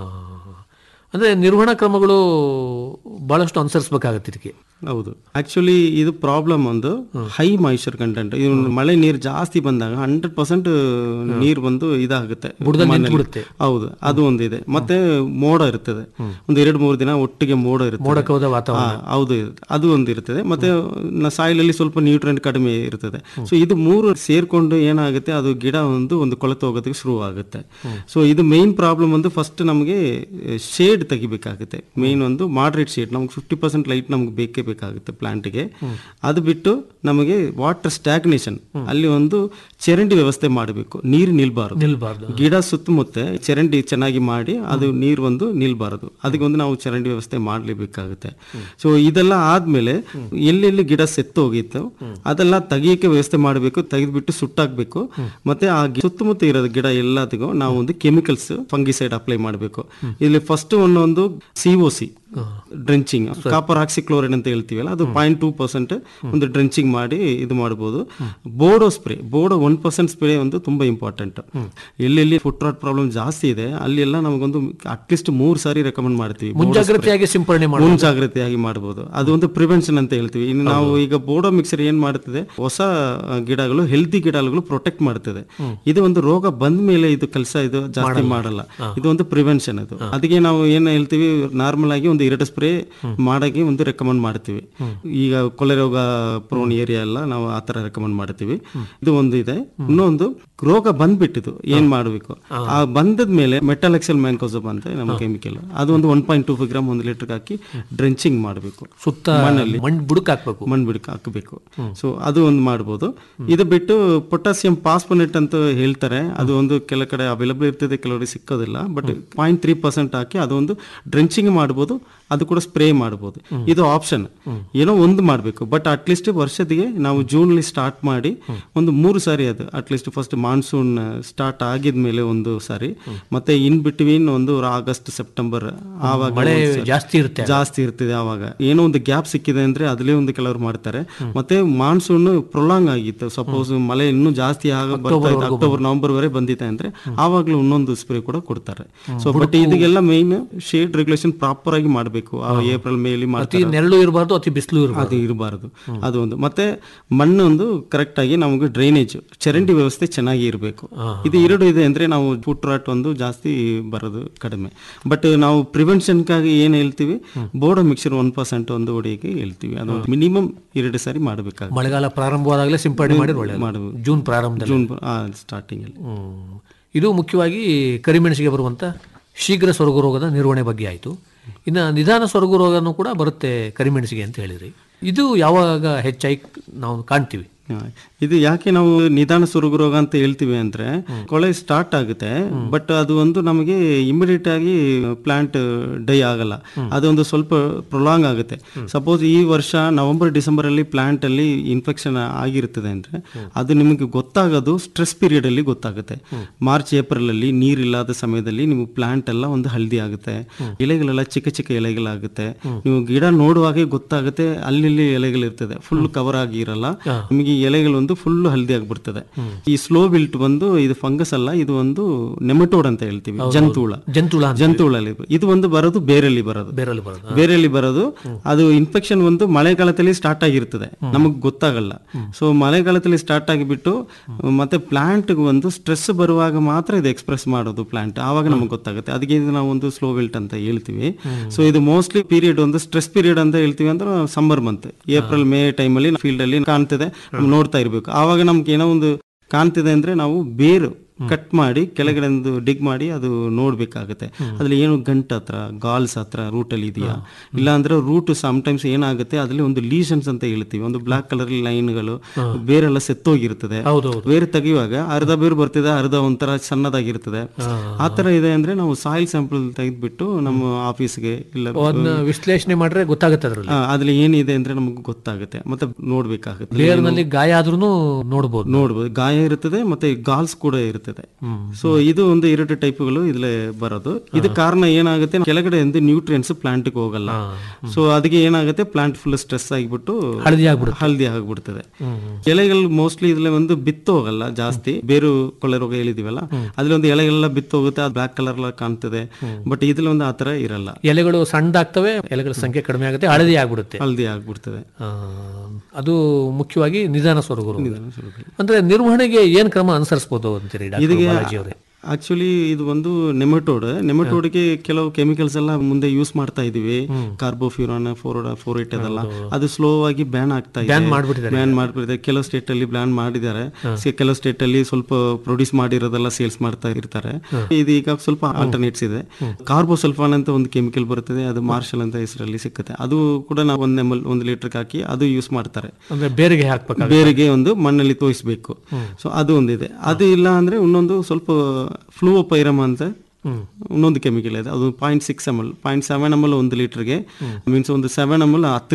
ಅಂದ್ರೆ ನಿರ್ವಹಣಾ ಕ್ರಮಗಳು ಬಹಳಷ್ಟು ಅನುಸರಿಸಬೇಕಾಗತ್ತೆ ಇದಕ್ಕೆ
ಹೌದು ಆಕ್ಚುಲಿ ಇದು ಪ್ರಾಬ್ಲಮ್ ಒಂದು ಹೈ ಮಾಯಿಶ್ಚರ್ ಕಂಟೆಂಟ್ ಇದು ಮಳೆ ನೀರು ಜಾಸ್ತಿ ಬಂದಾಗ ಹಂಡ್ರೆಡ್ ಪರ್ಸೆಂಟ್ ನೀರು ಬಂದು ಇದಾಗುತ್ತೆ
ಬುಡದಲ್ಲಿ
ಮಣ್ಣಲ್ಲಿ.
ನಿಂತ್ಬಿಡುತ್ತೆ.
ಹೌದು ಅದು ಒಂದು ಇದೆ ಮತ್ತೆ ಮೋಡ ಇರ್ತದೆ ಒಂದು ಎರಡು ಮೂರು ದಿನ ಒಟ್ಟಿಗೆ ಮೋಡ ಇರುತ್ತೆ
ಮೋಡ ಕವಿದ ವಾತಾವರಣ.
ಹಾ, ಹೌದು ಅದು ಒಂದು ಇರ್ತದೆ ಮತ್ತೆ ಸಾಯಿಲ್ ಅಲ್ಲಿ ಸ್ವಲ್ಪ ನ್ಯೂಟ್ರೆಂಟ್ ಕಡಿಮೆ ಇರ್ತದೆ ಸೊ ಇದು ಮೂರು ಸೇರ್ಕೊಂಡು ಏನಾಗುತ್ತೆ ಅದು ಗಿಡ ಒಂದು ಒಂದು ಕೊಳೆತು ಹೋಗೋದಕ್ಕೆ ಶುರು ಆಗುತ್ತೆ ಸೊ ಇದು ಮೇನ್ ಪ್ರಾಬ್ಲಮ್ ಒಂದು ಫಸ್ಟ್ ನಮಗೆ ಶೇಡ್ ತೆಗಿಬೇಕಾಗುತ್ತೆ ಮೇನ್ ಒಂದು ಮಾಡ್ರೇಟ್ ಶೇಡ್ ನಮ್ಗೆ ಫಿಫ್ಟಿ ಪರ್ಸೆಂಟ್ ಲೈಟ್ ನಮ್ಗೆ ಬೇಕೇ ಬೇಕಾಗುತ್ತೆ ಪ್ಲಾಂಟ್ಗೆ ಅದು ಬಿಟ್ಟು ನಮಗೆ ವಾಟರ್ ಸ್ಟ್ಯಾಗ್ನೇಷನ್ ಅಲ್ಲಿ ಒಂದು ಚರಂಡಿ ವ್ಯವಸ್ಥೆ ಮಾಡಬೇಕು ನೀರು ನಿಲ್ಬಾರದು
ನಿಲ್ಬಾರ್ದು
ಗಿಡ ಸುತ್ತಮುತ್ತ ಚರಂಡಿ ಚೆನ್ನಾಗಿ ಮಾಡಿ ಅದು ನೀರು ಒಂದು ನಿಲ್ಬಾರದು ಅದಕ್ಕೆ ಒಂದು ನಾವು ಚರಂಡಿ ವ್ಯವಸ್ಥೆ ಮಾಡಲೇಬೇಕಾಗುತ್ತೆ ಸೊ ಇದೆಲ್ಲ ಆದ್ಮೇಲೆ ಎಲ್ಲೆಲ್ಲಿ ಗಿಡ ಸೆತ್ತು ಹೋಗಿತ್ತು ಅದೆಲ್ಲ ತೆಗಿಯಕ್ಕೆ ವ್ಯವಸ್ಥೆ ಮಾಡಬೇಕು ತೆಗೆದ್ಬಿಟ್ಟು ಸುಟ್ಟಾಕ್ಬೇಕು ಮತ್ತೆ ಆ ಗಿ- ಸುತ್ತಮುತ್ತ ಇರೋದು ಗಿಡ ಎಲ್ಲದಕ್ಕೂ ನಾವು ಒಂದು ಕೆಮಿಕಲ್ಸ್ ಫಂಗಿಸೈಡ್ ಅಪ್ಲೈ ಮಾಡಬೇಕು ಇಲ್ಲಿ ಫಸ್ಟ್ ಒಂದೊಂದು C O C drenching copper oxychloride ಅಂತ ಹೇಳ್ತೀವಲ್ಲ ಅದು ಪಾಯಿಂಟ್ ಟೂ ಪರ್ಸೆಂಟ್ ಒಂದು ಡ್ರೆಂಚಿಂಗ್ ಮಾಡಿ ಇದು ಮಾಡಬಹುದು Bodo spray Bodo one percent spray ಒಂದು ತುಂಬಾ ಇಂಪಾರ್ಟೆಂಟ್ ಎಲ್ಲೆಲ್ಲಿ ಫುಟ್ ರಾಟ್ ಪ್ರಾಬ್ಲಮ್ ಜಾಸ್ತಿ ಇದೆ ಅಲ್ಲಿ ಎಲ್ಲ ನಮಗೊಂದು ಅಟ್ಲೀಸ್ಟ್ ಮೂರು ಸಾರಿ ರೆಕಮೆಂಡ್ ಮಾಡ್ತೀವಿ Bodo
ಮುಂಜಾಗ್ರತೆಯಾಗಿ
spray.
ಸಿಂಪರಣೆ ಮಾಡ್ಬೋದು.
ಮುಂಜಾಗ್ರತೆಯಾಗಿ ಮಾಡಬಹುದು ಅದು ಒಂದು ಪ್ರಿವೆನ್ಷನ್ ಅಂತ ಹೇಳ್ತೀವಿ ಇನ್ನು ನಾವು ಈಗ ಬೋಡೋ ಮಿಕ್ಸರ್ ಏನ್ ಮಾಡ್ತದೆ ಹೊಸ ಆ, ಗಿಡಗಳು ಹೆಲ್ದಿ ಗಿಡಗಳು ಪ್ರೊಟೆಕ್ಟ್ ಮಾಡ್ತದೆ ಇದು ಒಂದು ರೋಗ ಬಂದ ಮೇಲೆ ಇದು ಕೆಲಸ ಇದು ಜಾಸ್ತಿ ಮಾಡಲ್ಲ ಇದು ಒಂದು ಪ್ರಿವೆನ್ಷನ್ ಅದು ಅದಕ್ಕೆ ನಾವು ಏನ್ ಹೇಳ್ತೀವಿ ನಾರ್ಮಲ್ ಆಗಿ ಒಂದು ಎರಡು ಸ್ಪ್ರೇ ಮಾಡಕ್ಕೆ ಒಂದು ರೆಕಮೆಂಡ್ ಮಾಡ್ತೀವಿ ಈಗ ಕೊಲೆ ರೋಗ ಪ್ರೋನ್ ಏರಿಯಾ ಎಲ್ಲ ನಾವು ಆ ತರ ರೆಕಮೆಂಡ್ ಮಾಡ್ತೀವಿ ಇದು ಒಂದು ಇದೆ ಇನ್ನೊಂದು ರೋಗ ಬಂದ್ಬಿಟ್ಟಿದ್ದು ಏನ್ ಮಾಡಬೇಕು ಆ ಬಂದದ ಮೇಲೆ ಮೆಟಲೆಕ್ಸಲ್ ಮ್ಯಾಂಕೋಸಬ್ ಅಂತ ನಮ್ಮ ಕೆಮಿಕಲ್ ಅದು ಒಂದು one point two five gram ಒಂದು ಲೀಟರ್ ಹಾಕಿ ಡ್ರೆಂಚಿಂಗ್ ಮಾಡಬೇಕು
ಸುತ್ತ
ಮಣ್ಣಲ್ಲಿ
ಮಣ್ಣು ಬುಡಕ್ ಹಾಕ್ಬೇಕು
ಮಣ್ಣು ಬಿಡಕ್ ಹಾಕಬೇಕು ಸೊ ಅದು ಒಂದು ಮಾಡ್ಬೋದು ಇದು ಬಿಟ್ಟು ಪೊಟ್ಯಾಸಿಯಂ ಪಾಸ್ಪೋನೇಟ್ ಅಂತ ಹೇಳ್ತಾರೆ ಅದು ಒಂದು ಕೆಲ ಕಡೆ ಅವೈಲಬಲ್ ಇರ್ತದೆ ಕೆಲವರಿಗೆ ಸಿಕ್ಕೋದಿಲ್ಲ ಬಟ್ ಪಾಯಿಂಟ್ ತ್ರೀ ಪರ್ಸೆಂಟ್ ಹಾಕಿ ಅದೊಂದು ಡ್ರೆಂಚಿಂಗ್ ಮಾಡ್ಬೋದು ಅದು ಕೂಡ ಸ್ಪ್ರೇ ಮಾಡ್ಬೋದು ಇದು ಆಪ್ಷನ್ ಏನೋ ಒಂದು ಮಾಡಬೇಕು ಬಟ್ ಅಟ್ಲೀಸ್ಟ್ ವರ್ಷದಿಗೆ ನಾವು ಜೂನ್ಲಿ ಸ್ಟಾರ್ಟ್ ಮಾಡಿ ಒಂದು ಮೂರು ಸಾರಿ ಅದು ಅಟ್ಲೀಸ್ಟ್ ಫಸ್ಟ್ ಮಾನ್ಸೂನ್ ಸ್ಟಾರ್ಟ್ ಆಗಿದ್ಮೇಲೆ ಒಂದು ಸಾರಿ ಮತ್ತೆ ಇನ್ ಬಿಟ್ವೀನ್ ಒಂದು ಆಗಸ್ಟ್ ಸೆಪ್ಟೆಂಬರ್ ಆವಾಗ
ಮಳೆ
ಒಂದ್ ಸಾರಿ.
ಜಾಸ್ತಿ ಇರುತ್ತೆ
ಜಾಸ್ತಿ ಇರ್ತದೆ ಆವಾಗ ಏನೋ ಒಂದು ಗ್ಯಾಪ್ ಸಿಕ್ಕಿದೆ ಅಂದ್ರೆ ಅದ್ರಲ್ಲಿ ಒಂದು ಕೆಲವರು ಮಾಡ್ತಾರೆ ಮತ್ತೆ ಮಾನ್ಸೂನ್ ಪ್ರೊಲಾಂಗ್ ಆಗಿತ್ತು ಸಪೋಸ್ ಮಳೆ ಇನ್ನೂ ಜಾಸ್ತಿ ಆಗ ಬರ್ತಾ ಇದೆ ಅಕ್ಟೋಬರ್ ನವೆಂಬರ್ ವರೆ ಬಂದಿದೆ ಅಂದ್ರೆ ಆವಾಗ್ಲೂ ಇನ್ನೊಂದು ಸ್ಪ್ರೇ ಕೂಡ ಕೊಡ್ತಾರೆ ಸೊ ಬಟ್ ಇದಕ್ಕೆಲ್ಲ ಮೈನ್ ಶೇಡ್ ರೆಗ್ಯುಲೇಷನ್ ಪ್ರಾಪರ್ ಆಗಿ ಮಾಡಬೇಕು ಆ ಏಪ್ರಿಲ್ ಮೇಲಿ
ಅತಿ
ಮಾಡ್ತಾರೆ
ನೆರಳು ಇರಬಾರ್ದು ಅತಿ ಬಿಸಿಲು ಇರಬಾರ್ದು
ಅದು ಇರಬಾರದು ಅದು ಒಂದು ಮತ್ತೆ ಮಣ್ಣು ಒಂದು ಕರೆಕ್ಟ್ ಆಗಿ ನಮಗೆ ಡ್ರೈನೇಜ್ ಚರಂಡಿ ವ್ಯವಸ್ಥೆ ಚೆನ್ನಾಗಿ ಇರಬೇಕು ಇದು ಎರಡು ಇದೆ ಅಂದ್ರೆ ನಾವು ಫುಟ್ ರಾಟ್ ಒಂದು ಜಾಸ್ತಿ ಬರೋದು ಕಡಿಮೆ ಬಟ್ ನಾವು ಪ್ರಿವೆನ್ಷನ್ಗಾಗಿ ಏನ್ ಹೇಳ್ತೀವಿ ಬೋರ್ಡೋ ಮಿಕ್ಸರ್ ಒನ್ ಪರ್ಸೆಂಟ್ ಒಂದು ಹೊಡಿಯಕ್ಕೆ ಹೇಳ್ತೀವಿ ಅದು ಮಿನಿಮಮ್ ಎರಡು ಸಾರಿ ಮಾಡಬೇಕಾಗುತ್ತೆ
ಮಳೆಗಾಲ ಪ್ರಾರಂಭವಾದಾಗಲೇ ಸಿಂಪಡಣೆ ಮಾಡಿದ್ರೆ ಒಳ್ಳೆಯದು
ಮಾಡಬಹುದು.
ಜೂನ್ ಪ್ರಾರಂಭದಲ್ಲಿ
ಜೂನ್ ಸ್ಟಾರ್ಟಿಂಗ್ ಅಲ್ಲಿ
ಹ್ಮ್. ಇದು ಮುಖ್ಯವಾಗಿ ಕರಿಮೆಣಸಿಗೆ ಬರುವಂತ ಶೀಘ್ರ ಸೊರಗು ರೋಗದ ನಿರ್ವಹಣೆ ಬಗ್ಗೆ ಆಯಿತು ಇನ್ನು ನಿಧಾನ ಸೊರಗು ರೋಗನೂ ಕೂಡ ಬರುತ್ತೆ ಕರಿಮೆಣಸಿಗೆ ಅಂತ ಹೇಳಿದ್ರಿ ಇದು ಯಾವಾಗ ಹೆಚ್ಚಾಗಿ ನಾವು ಕಾಣ್ತೀವಿ
ಹಾ. ಇದು ಯಾಕೆ ನಾವು ನಿಧಾನ ಸುರುಗು ರೋಗ ಅಂತ ಹೇಳ್ತೀವಿ ಅಂದ್ರೆ ಕೊಳೆ ಸ್ಟಾರ್ಟ್ ಆಗುತ್ತೆ ಬಟ್ ಅದು ಒಂದು ನಮಗೆ ಇಮಿಡಿಯೇಟ್ ಆಗಿ ಪ್ಲಾಂಟ್ ಡೈ ಆಗಲ್ಲ ಅದೊಂದು ಸ್ವಲ್ಪ ಪ್ರೊಲಾಂಗ್ ಆಗುತ್ತೆ ಸಪೋಸ್ ಈ ವರ್ಷ ನವೆಂಬರ್ ಡಿಸೆಂಬರ್ ಅಲ್ಲಿ ಪ್ಲಾಂಟ್ ಅಲ್ಲಿ ಇನ್ಫೆಕ್ಷನ್ ಆಗಿರ್ತದೆ ಅಂದ್ರೆ ಅದು ನಿಮಗೆ ಗೊತ್ತಾಗೋದು ಸ್ಟ್ರೆಸ್ ಪೀರಿಯಡ್ ಅಲ್ಲಿ ಗೊತ್ತಾಗುತ್ತೆ ಮಾರ್ಚ್ ಏಪ್ರಿಲ್ ಅಲ್ಲಿ ನೀರಿಲ್ಲದ ಸಮಯದಲ್ಲಿ ನೀವು ಪ್ಲಾಂಟ್ ಎಲ್ಲ ಒಂದು ಹಳದಿ ಆಗುತ್ತೆ ಎಲೆಗಳೆಲ್ಲ ಚಿಕ್ಕ ಚಿಕ್ಕ ಎಲೆಗಳಾಗುತ್ತೆ ನೀವು ಗಿಡ ನೋಡುವಾಗೆ ಗೊತ್ತಾಗುತ್ತೆ ಅಲ್ಲಿ ಎಲೆಗಳಿರ್ತದೆ ಫುಲ್ ಕವರ್ ಆಗಿ ಇರಲ್ಲ ನಿಮಗೆ ಈ ಎಲೆಗಳು ಒಂದು ಫುಲ್ ಹಲ್ದಿ ಆಗ್ಬಿಡ್ತದೆ ಈ ಸ್ಲೋ ಬಿಲ್ಟ್ ಬಂದು ಇದು ಫಂಗಸ್ ಅಲ್ಲ ಇದು ಒಂದು ನೆಮಟೋಡ್ ಅಂತ ಹೇಳ್ತೀವಿ ಜಂತುಳ
ಜಂತುಳ ಅಂತ
ಜಂತುಳಲ್ಲಿ ಇದು ಒಂದು ಬರೋದು ಬೇರಲ್ಲಿ ಬರೋದು
ಬೇರಲ್ಲಿ ಬರೋದು
ಬೇರಲ್ಲಿ ಬರೋದು ಅದು ಇನ್ಫೆಕ್ಷನ್ ಒಂದು ಮಳೆಗಾಲದಲ್ಲಿ ಸ್ಟಾರ್ಟ್ ಆಗಿರ್ತದೆ ನಮಗೆ ಗೊತ್ತಾಗಲ್ಲ ಸೊ ಮಳೆಗಾಲದಲ್ಲಿ ಸ್ಟಾರ್ಟ್ ಆಗಿಬಿಟ್ಟು ಮತ್ತೆ ಪ್ಲಾಂಟ್ ಒಂದು ಸ್ಟ್ರೆಸ್ ಬರುವಾಗ ಮಾತ್ರ ಇದು ಎಕ್ಸ್ಪ್ರೆಸ್ ಮಾಡೋದು ಪ್ಲಾಂಟ್ ಆವಾಗ ನಮಗೆ ಗೊತ್ತಾಗುತ್ತೆ ಅದಕ್ಕೆ ಇದು ನಾವು ಒಂದು ಸ್ಲೋ ವಿಲ್ಟ್ ಅಂತ ಹೇಳ್ತೀವಿ ಸೊ ಇದು ಮೋಸ್ಟ್ಲಿ ಪೀರಿಯಡ್ ಒಂದು ಸ್ಟ್ರೆಸ್ ಪೀರಿಯಡ್ ಅಂತ ಹೇಳ್ತೀವಿ ಅಂದ್ರೆ ಸಮ್ಮರ್ ಮಂತ್ ಏಪ್ರಿಲ್ ಮೇ ಟೈಮಲ್ಲಿ ಫೀಲ್ಡ್ ಅಲ್ಲಿ ಕಾಣ್ತಿದೆ ನಾವು ನೋಡ್ತಾ ಇರ್ಬೇಕು ಆವಾಗ ನಮ್ಗೆ ಏನೋ ಒಂದು ಕಾಣ್ತಿದೆ ಅಂದ್ರೆ ನಾವು ಬೇರು ಕಟ್ ಮಾಡಿ ಕೆಳಗಡೆ ಒಂದು ಡಿಗ್ ಮಾಡಿ ಅದು ನೋಡ್ಬೇಕಾಗುತ್ತೆ ಅದ್ರಲ್ಲಿ ಏನು ಗಂಟ್ ಹತ್ರ ಗಾಲ್ಸ್ ಹತ್ರ ರೂಟ್ ಅಲ್ಲಿ ಇದೆಯಾ ಇಲ್ಲ ಅಂದ್ರೆ ರೂಟ್ ಟೈಮ್ಸ್ ಏನಾಗುತ್ತೆ ಅದ್ರಲ್ಲಿ ಒಂದು ಲೀಷನ್ಸ್ ಅಂತ ಹೇಳ್ತೀವಿ ಒಂದು ಬ್ಲಾಕ್ ಕಲರ್ ಲೈನ್ಗಳು ಬೇರೆಲ್ಲ ಸೆತ್ತೋಗಿರ್ತದೆ
ಹೌದೌದು
ಬೇರು ತೆಗೆಯುವಾಗ ಅರ್ಧ ಬೇರು ಬರ್ತಿದೆ ಅರ್ಧ ಒಂಥರ ಸಣ್ಣದಾಗಿರ್ತದೆ ಆ ತರ ಇದೆ ಅಂದ್ರೆ ನಾವು ಸಾಯಿಲ್ ಸ್ಯಾಂಪಲ್ ತೆಗೆದ್ಬಿಟ್ಟು ನಮ್ಮ ಆಫೀಸ್ಗೆ ಇಲ್ಲ
ಅದನ್ನ ವಿಶ್ಲೇಷಣೆ ಮಾಡ್ರೆ ಗೊತ್ತಾಗುತ್ತೆ ಅದರಲ್ಲಿ
ಆ, ಅದ್ರಲ್ಲಿ ಏನಿದೆ ಅಂದ್ರೆ ನಮಗೆ ಗೊತ್ತಾಗುತ್ತೆ ಮತ್ತೆ ನೋಡ್ಬೇಕಾಗುತ್ತೆ
ಬೇರ್ನಲ್ಲಿ ಗಾಯ ಆದ್ರೂ ನೋಡ್ಬೋದು
ನೋಡ್ಬೋದು ಗಾಯ ಇರ್ತದೆ ಮತ್ತೆ ಗಾಲ್ಸ್ ಕೂಡ ಇರ್ತದೆ ಸೊ ಇದು ಒಂದು ಎರಡು ಟೈಪ್ಗಳು ಇದ್ರಲ್ಲಿ ಬರೋದು ಇದು ಕಾರಣ ಏನಾಗುತ್ತೆ ಕೆಳಗಡೆ ಇಂದ ನ್ಯೂಟ್ರಿಯನ್ಸ್ ಪ್ಲಾಂಟ್ಗೆ ಹೋಗಲ್ಲ ಸೊ ಅದಕ್ಕೆ ಏನಾಗುತ್ತೆ ಪ್ಲಾಂಟ್ ಫುಲ್ ಸ್ಟ್ರೆಸ್ ಆಗಿಬಿಟ್ಟು
ಹಳದಿ ಆಗ್ಬಿಡುತ್ತೆ
ಹಲ್ದಿ ಆಗ್ಬಿಡ್ತದೆ ಎಲೆಗಳು ಮೋಸ್ಟ್ಲಿ ಇದ್ರಲ್ಲಿ ಒಂದು ಬಿತ್ತು ಹೋಗಲ್ಲ ಜಾಸ್ತಿ ಬೇರು ಕೊಳೆ ರೋಗ ಹೇಳಿದೀವಲ್ಲ ಅದ್ರಲ್ಲಿ ಒಂದು ಎಲೆಗಳೆಲ್ಲ ಬಿತ್ತು ಹೋಗುತ್ತೆ ಅದು ಬ್ಲಾಕ್ ಕಲರ್ ಕಾಣ್ತದೆ ಬಟ್ ಇದ್ರಲ್ಲಿ ಒಂದು ಆತರ ಇರಲ್ಲ
ಎಲೆಗಳು ಸಣ್ಣದಾಗ್ತವೆ ಎಲೆಗಳ ಸಂಖ್ಯೆ ಕಡಿಮೆ ಆಗುತ್ತೆ ಹಳದಿ ಆಗ್ಬಿಡುತ್ತೆ
ಹಲ್ದಿ ಆಗ್ಬಿಡ್ತದೆ
ಆ, ಅದು ಮುಖ್ಯವಾಗಿ ನಿಧಾನ ಸ್ವರ್ಗ ರೋಗ ಅಂದ್ರೆ ನಿರ್ವಹಣೆಗೆ ಏನ್ ಕ್ರಮ ಅನುಸರಿಸಬಹುದು ಅಂತೀರಿ ಡಾಕ್ಟರ್
ಇದಕ್ಕೆ
ಬಾಲಾಜಿ ಅವರೇ
ಆಕ್ಚುಲಿ ಇದು ಒಂದು ನೆಮಟೋಡ್ ನೆಮಟೋಡ್ಗೆ ಕೆಲವು ಕೆಮಿಕಲ್ಸ್ ಎಲ್ಲ ಮುಂದೆ ಯೂಸ್ ಮಾಡ್ತಾ ಇದೀವಿ ಕಾರ್ಬೋಫ್ಯೂರಾನ್ ಫೋರೋಡ ಫೋರೇಟ್ ಅದೆಲ್ಲ ಅದು ಸ್ಲೋ ಆಗಿ ಬ್ಯಾನ್ ಆಗ್ತಾ ಇದೆ
Ban ಮಾಡ್ಬಿಟ್ಟಿದ್ದಾರೆ.
ಬ್ಯಾನ್ ಮಾಡ್ಬಿಟ್ಟಿದ್ದಾರೆ ಕೆಲವು ಸ್ಟೇಟ್ ಅಲ್ಲಿ ಬ್ಯಾನ್ ಮಾಡಿದ್ದಾರೆ ಸಿ- ಕೆಲವು ಸ್ಟೇಟ್ ಅಲ್ಲಿ ಸ್ವಲ್ಪ ಪ್ರೊಡ್ಯೂಸ್ ಮಾಡಿರೋದೆಲ್ಲ ಸೇಲ್ಸ್ ಮಾಡ್ತಾ ಇರ್ತಾರೆ ಇದು ಈಗ ಸ್ವಲ್ಪ ಆಲ್ಟರ್ನೇಟ್ಸ್ ಇದೆ ಕಾರ್ಬೋಸಲ್ಫಾನ್ ಅಂತ ಒಂದು ಕೆಮಿಕಲ್ ಬರುತ್ತದೆ ಅದು ಮಾರ್ಷಲ್ ಅಂತ ಹೆಸರಲ್ಲಿ ಸಿಕ್ಕುತ್ತೆ ಅದು ಕೂಡ ನಾವು ಒಂದ್ ಎಮ್ ಎಲ್ ಒಂದು ಲೀಟರ್ ಹಾಕಿ ಅದು ಯೂಸ್ ಮಾಡ್ತಾರೆ
ಅಂದ್ರೆ ಬೇರೆಗೆ ಹಾಕ್ಬೇಕಾಗುತ್ತೆ
ಬೇರೆಗೆ ಒಂದು ಮಣ್ಣಲ್ಲಿ ತೋಯಿಸ್ಬೇಕು ಸೊ ಅದು ಒಂದಿದೆ ಅದು ಇಲ್ಲ ಅಂದ್ರೆ ಇನ್ನೊಂದು ಸ್ವಲ್ಪ ಫ್ಲೂವೋಪೈರಮ್ ಅಂತ ಇನ್ನೊಂದು ಕೆಮಿಕಲ್ ಇದೆ ಅದು point six M L point seven M L ಒಂದು ಲೀಟರ್ಗೆ ಮೀನ್ಸ್ ಒಂದು ಸೆವೆನ್ ಎಮ್ ಎಲ್ ಹತ್ತು ಲೀಟರ್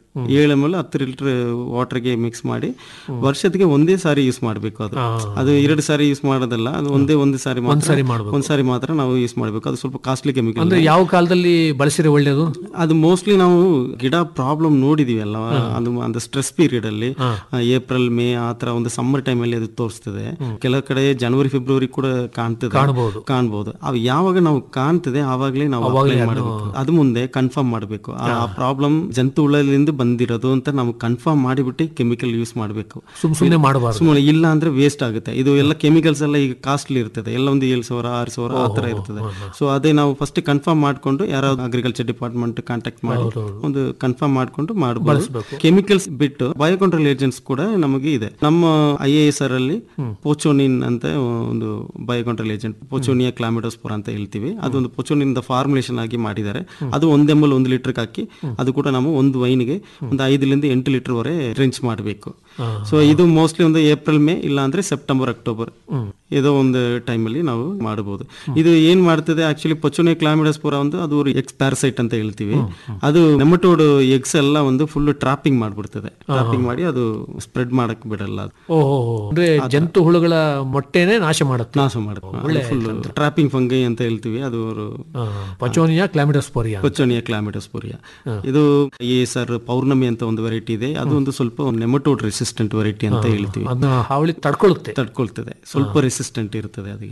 ಏಳು ಎಮ್ ಎಲ್ ಹತ್ತು ಲೀಟರ್ ವಾಟರ್ಗೆ ಮಿಕ್ಸ್ ಮಾಡಿ ವರ್ಷದಿಗೆ ಒಂದೇ ಸಾರಿ ಯೂಸ್ ಮಾಡಬೇಕು ಅದು ಅದು ಎರಡು ಸಾರಿ ಯೂಸ್ ಮಾಡೋದಲ್ಲ ಅದು ಒಂದೇ ಒಂದು ಸಾರಿ ಮಾತ್ರ
ಸಾರಿ ಮಾಡ್ಬೇಕು.
ಒಂದ್ ಸಾರಿ ಮಾತ್ರ ನಾವು ಯೂಸ್ ಮಾಡಬೇಕು ಅದು ಸ್ವಲ್ಪ ಕಾಸ್ಟ್ಲಿ ಕೆಮಿಕಲ್
ಅಂದ್ರೆ ಯಾವ ಕಾಲದಲ್ಲಿ ಬಳಸಿದ್ರೆ ಒಳ್ಳೇದು
ಅದು ಮೋಸ್ಟ್ಲಿ ನಾವು ಗಿಡ ಪ್ರಾಬ್ಲಮ್ ನೋಡಿದೀವಿ ಅಲ್ಲ ಅದು ಒಂದು ಸ್ಟ್ರೆಸ್ ಪೀರಿಯಡ್ ಅಲ್ಲಿ ಏಪ್ರಿಲ್ ಮೇ ಆ ತರ ಒಂದು ಸಮ್ಮರ್ ಟೈಮ್ ಅಲ್ಲಿ ಅದು ತೋರಿಸ್ತದೆ ಕೆಲವು ಕಡೆ ಜನವರಿ ಫೆಬ್ರವರಿ ಕೂಡ ಕಾಣ್ತದೆ
ಕಾಣ್ಬೋದು.
ಕಾಣ್ಬೋದು ಅವು ಯಾವಾಗ ನಾವು ಕಾಣ್ತದೆ ಆವಾಗಲೇ ನಾವು apply ಮಾಡಬೇಕು ಅದು ಮುಂದೆ ಕನ್ಫರ್ಮ್ ಮಾಡಬೇಕು ಆ ಪ್ರಾಬ್ಲಮ್ ಜಂತು ಹುಳದಿಂದ ಬಂದಿರೋದು ಅಂತ ನಾವು ಕನ್ಫರ್ಮ್ ಮಾಡಿಬಿಟ್ಟು ಕೆಮಿಕಲ್ ಯೂಸ್ ಮಾಡಬೇಕು
ಸುಮ್ ಸುಮ್ನೆ ಮಾಡಬಾರ್ದು
ಸುಮ್ಮನೆ ಇಲ್ಲ ಅಂದ್ರೆ ವೇಸ್ಟ್ ಆಗುತ್ತೆ ಇದು ಎಲ್ಲ ಕೆಮಿಕಲ್ಸ್ ಎಲ್ಲ ಈಗ ಕಾಸ್ಟ್ಲಿ ಇರ್ತದೆ ಎಲ್ಲ ಒಂದು ಏಳು ಸಾವಿರ ಆರು ಸಾವಿರ ಆ ತರ ಇರ್ತದೆ ಸೊ ಅದೇ ನಾವು ಫಸ್ಟ್ ಕನ್ಫರ್ಮ್ ಮಾಡ್ಕೊಂಡು ಯಾರಾದ್ರು ಅಗ್ರಿಕಲ್ಚರ್ ಡಿಪಾರ್ಟ್ಮೆಂಟ್ ಕಾಂಟ್ಯಾಕ್ಟ್ ಮಾಡಿ ಒಂದು ಕನ್ಫರ್ಮ್ ಮಾಡ್ಕೊಂಡು ಮಾಡಬಹುದು ಕೆಮಿಕಲ್ಸ್ ಬಿಟ್ಟು ಬಯೋಕಂಟ್ರೋಲ್ ಏಜೆಂಟ್ಸ್ ಕೂಡ ನಮಗೆ ಇದೆ ನಮ್ಮ ಐ ಎ ಎಸ್ ಆರ್ ಅಲ್ಲಿ ಪೋಚೋನಿನ್ ಅಂತ ಒಂದು ಬಯೋಕಂಟ್ರೋಲ್ ಏಜೆಂಟ್ ಪೋಚೋನಿಯಾ ಕ್ಲಾಮಿಡೋಸ್ಪೋರ್ ಅಂತ ಹೇಳ್ತೀವಿ ಅದೊಂದು ಪೋಚೋನಿನ್ ಫಾರ್ಮುಲೇಷನ್ ಆಗಿ ಮಾಡಿದ್ದಾರೆ ಅದು ಒಂದ್ ಎಮ್ ಎಲ್ ಒಂದು ಲೀಟರ್ ಹಾಕಿ ಅದು ಕೂಡ ನಾವು ಒಂದು ವೈನ್ಗೆ ಒಂದು ಐದರಿಂದ ಎಂಟು ಲೀಟರ್ ವರೆ ಡ್ರೆಂಚ್ ಮಾಡಬೇಕು ಸೊ ಇದು ಮೋಸ್ಟ್ಲಿ ಒಂದು ಏಪ್ರಿಲ್ ಮೇ ಇಲ್ಲ ಅಂದ್ರೆ ಸೆಪ್ಟೆಂಬರ್ ಅಕ್ಟೋಬರ್ ಏನೋ ಒಂದು ಟೈಮಲ್ಲಿ ನಾವು ಮಾಡಬಹುದು ಇದು ಏನ್ ಮಾಡ್ತದೆ ಆಕ್ಚುಲಿ ಪೊಚೋನಿಯಾ ಕ್ಲಾಮಿಡೋಸ್ಪೋರ ಒಂದು ಅದು ಎಕ್ಸ್ ಪ್ಯಾರಸೈಟ್ ಅಂತ ಹೇಳ್ತೀವಿ ಅದು ನೆಮಟೋಡ್ ಎಗ್ಸ್ ಎಲ್ಲ ಒಂದು ಫುಲ್ ಟ್ರಾಪಿಂಗ್ ಮಾಡ್ಬಿಡ್ತದೆ ಟ್ರಾಪಿಂಗ್ ಮಾಡಿ ಅದು ಸ್ಪ್ರೆಡ್ ಮಾಡಕ್ ಬಿಡಲ್ಲ ಅದು
ಓಹೋ ಅಂದ್ರೆ ಜಂತು ಹುಳುಗಳ ಮೊಟ್ಟೆನೆ ನಾಶ ಮಾಡುತ್ತೆ
ನಾಶ ಮಾಡುತ್ತೆ ಫುಲ್ ಟ್ರಾಪಿಂಗ್ ಫಂಗೈ ಅಂತ ಹೇಳ್ತೀವಿ ಅದು ಅವರು
ಪಚೋನಿಯಾ ಕ್ಲಾಮಿಡೋಸ್ಪೋರಿಯಾ
ಪೊಚೋನಿಯಾ ಕ್ಲಾಮಿಡೋಸ್ಪೋರಿಯಾ ಇದು ಎ ಸರ್ ಪೌರ್ಣಮಿ ಅಂತ ಒಂದು ವೆರೈಟಿ ಇದೆ ಅದು ಒಂದು ಸ್ವಲ್ಪ ನೆಮಟೋಡ್ ರೆಸಿಸ್ಟೆಂಟ್ ವೆರೈಟಿ ಅಂತ ಹೇಳ್ತೀವಿ
ಅದನ್ನ ಹಾವಳಿ ತಡ್ಕೊಳ್ಳುತ್ತೆ
ತಡ್ಕೊಳ್ತದೆ ಸ್ವಲ್ಪ ರೆಸಿಸ್ಟೆಂಟ್ ಇರ್ತದೆ ಅದಕ್ಕೆ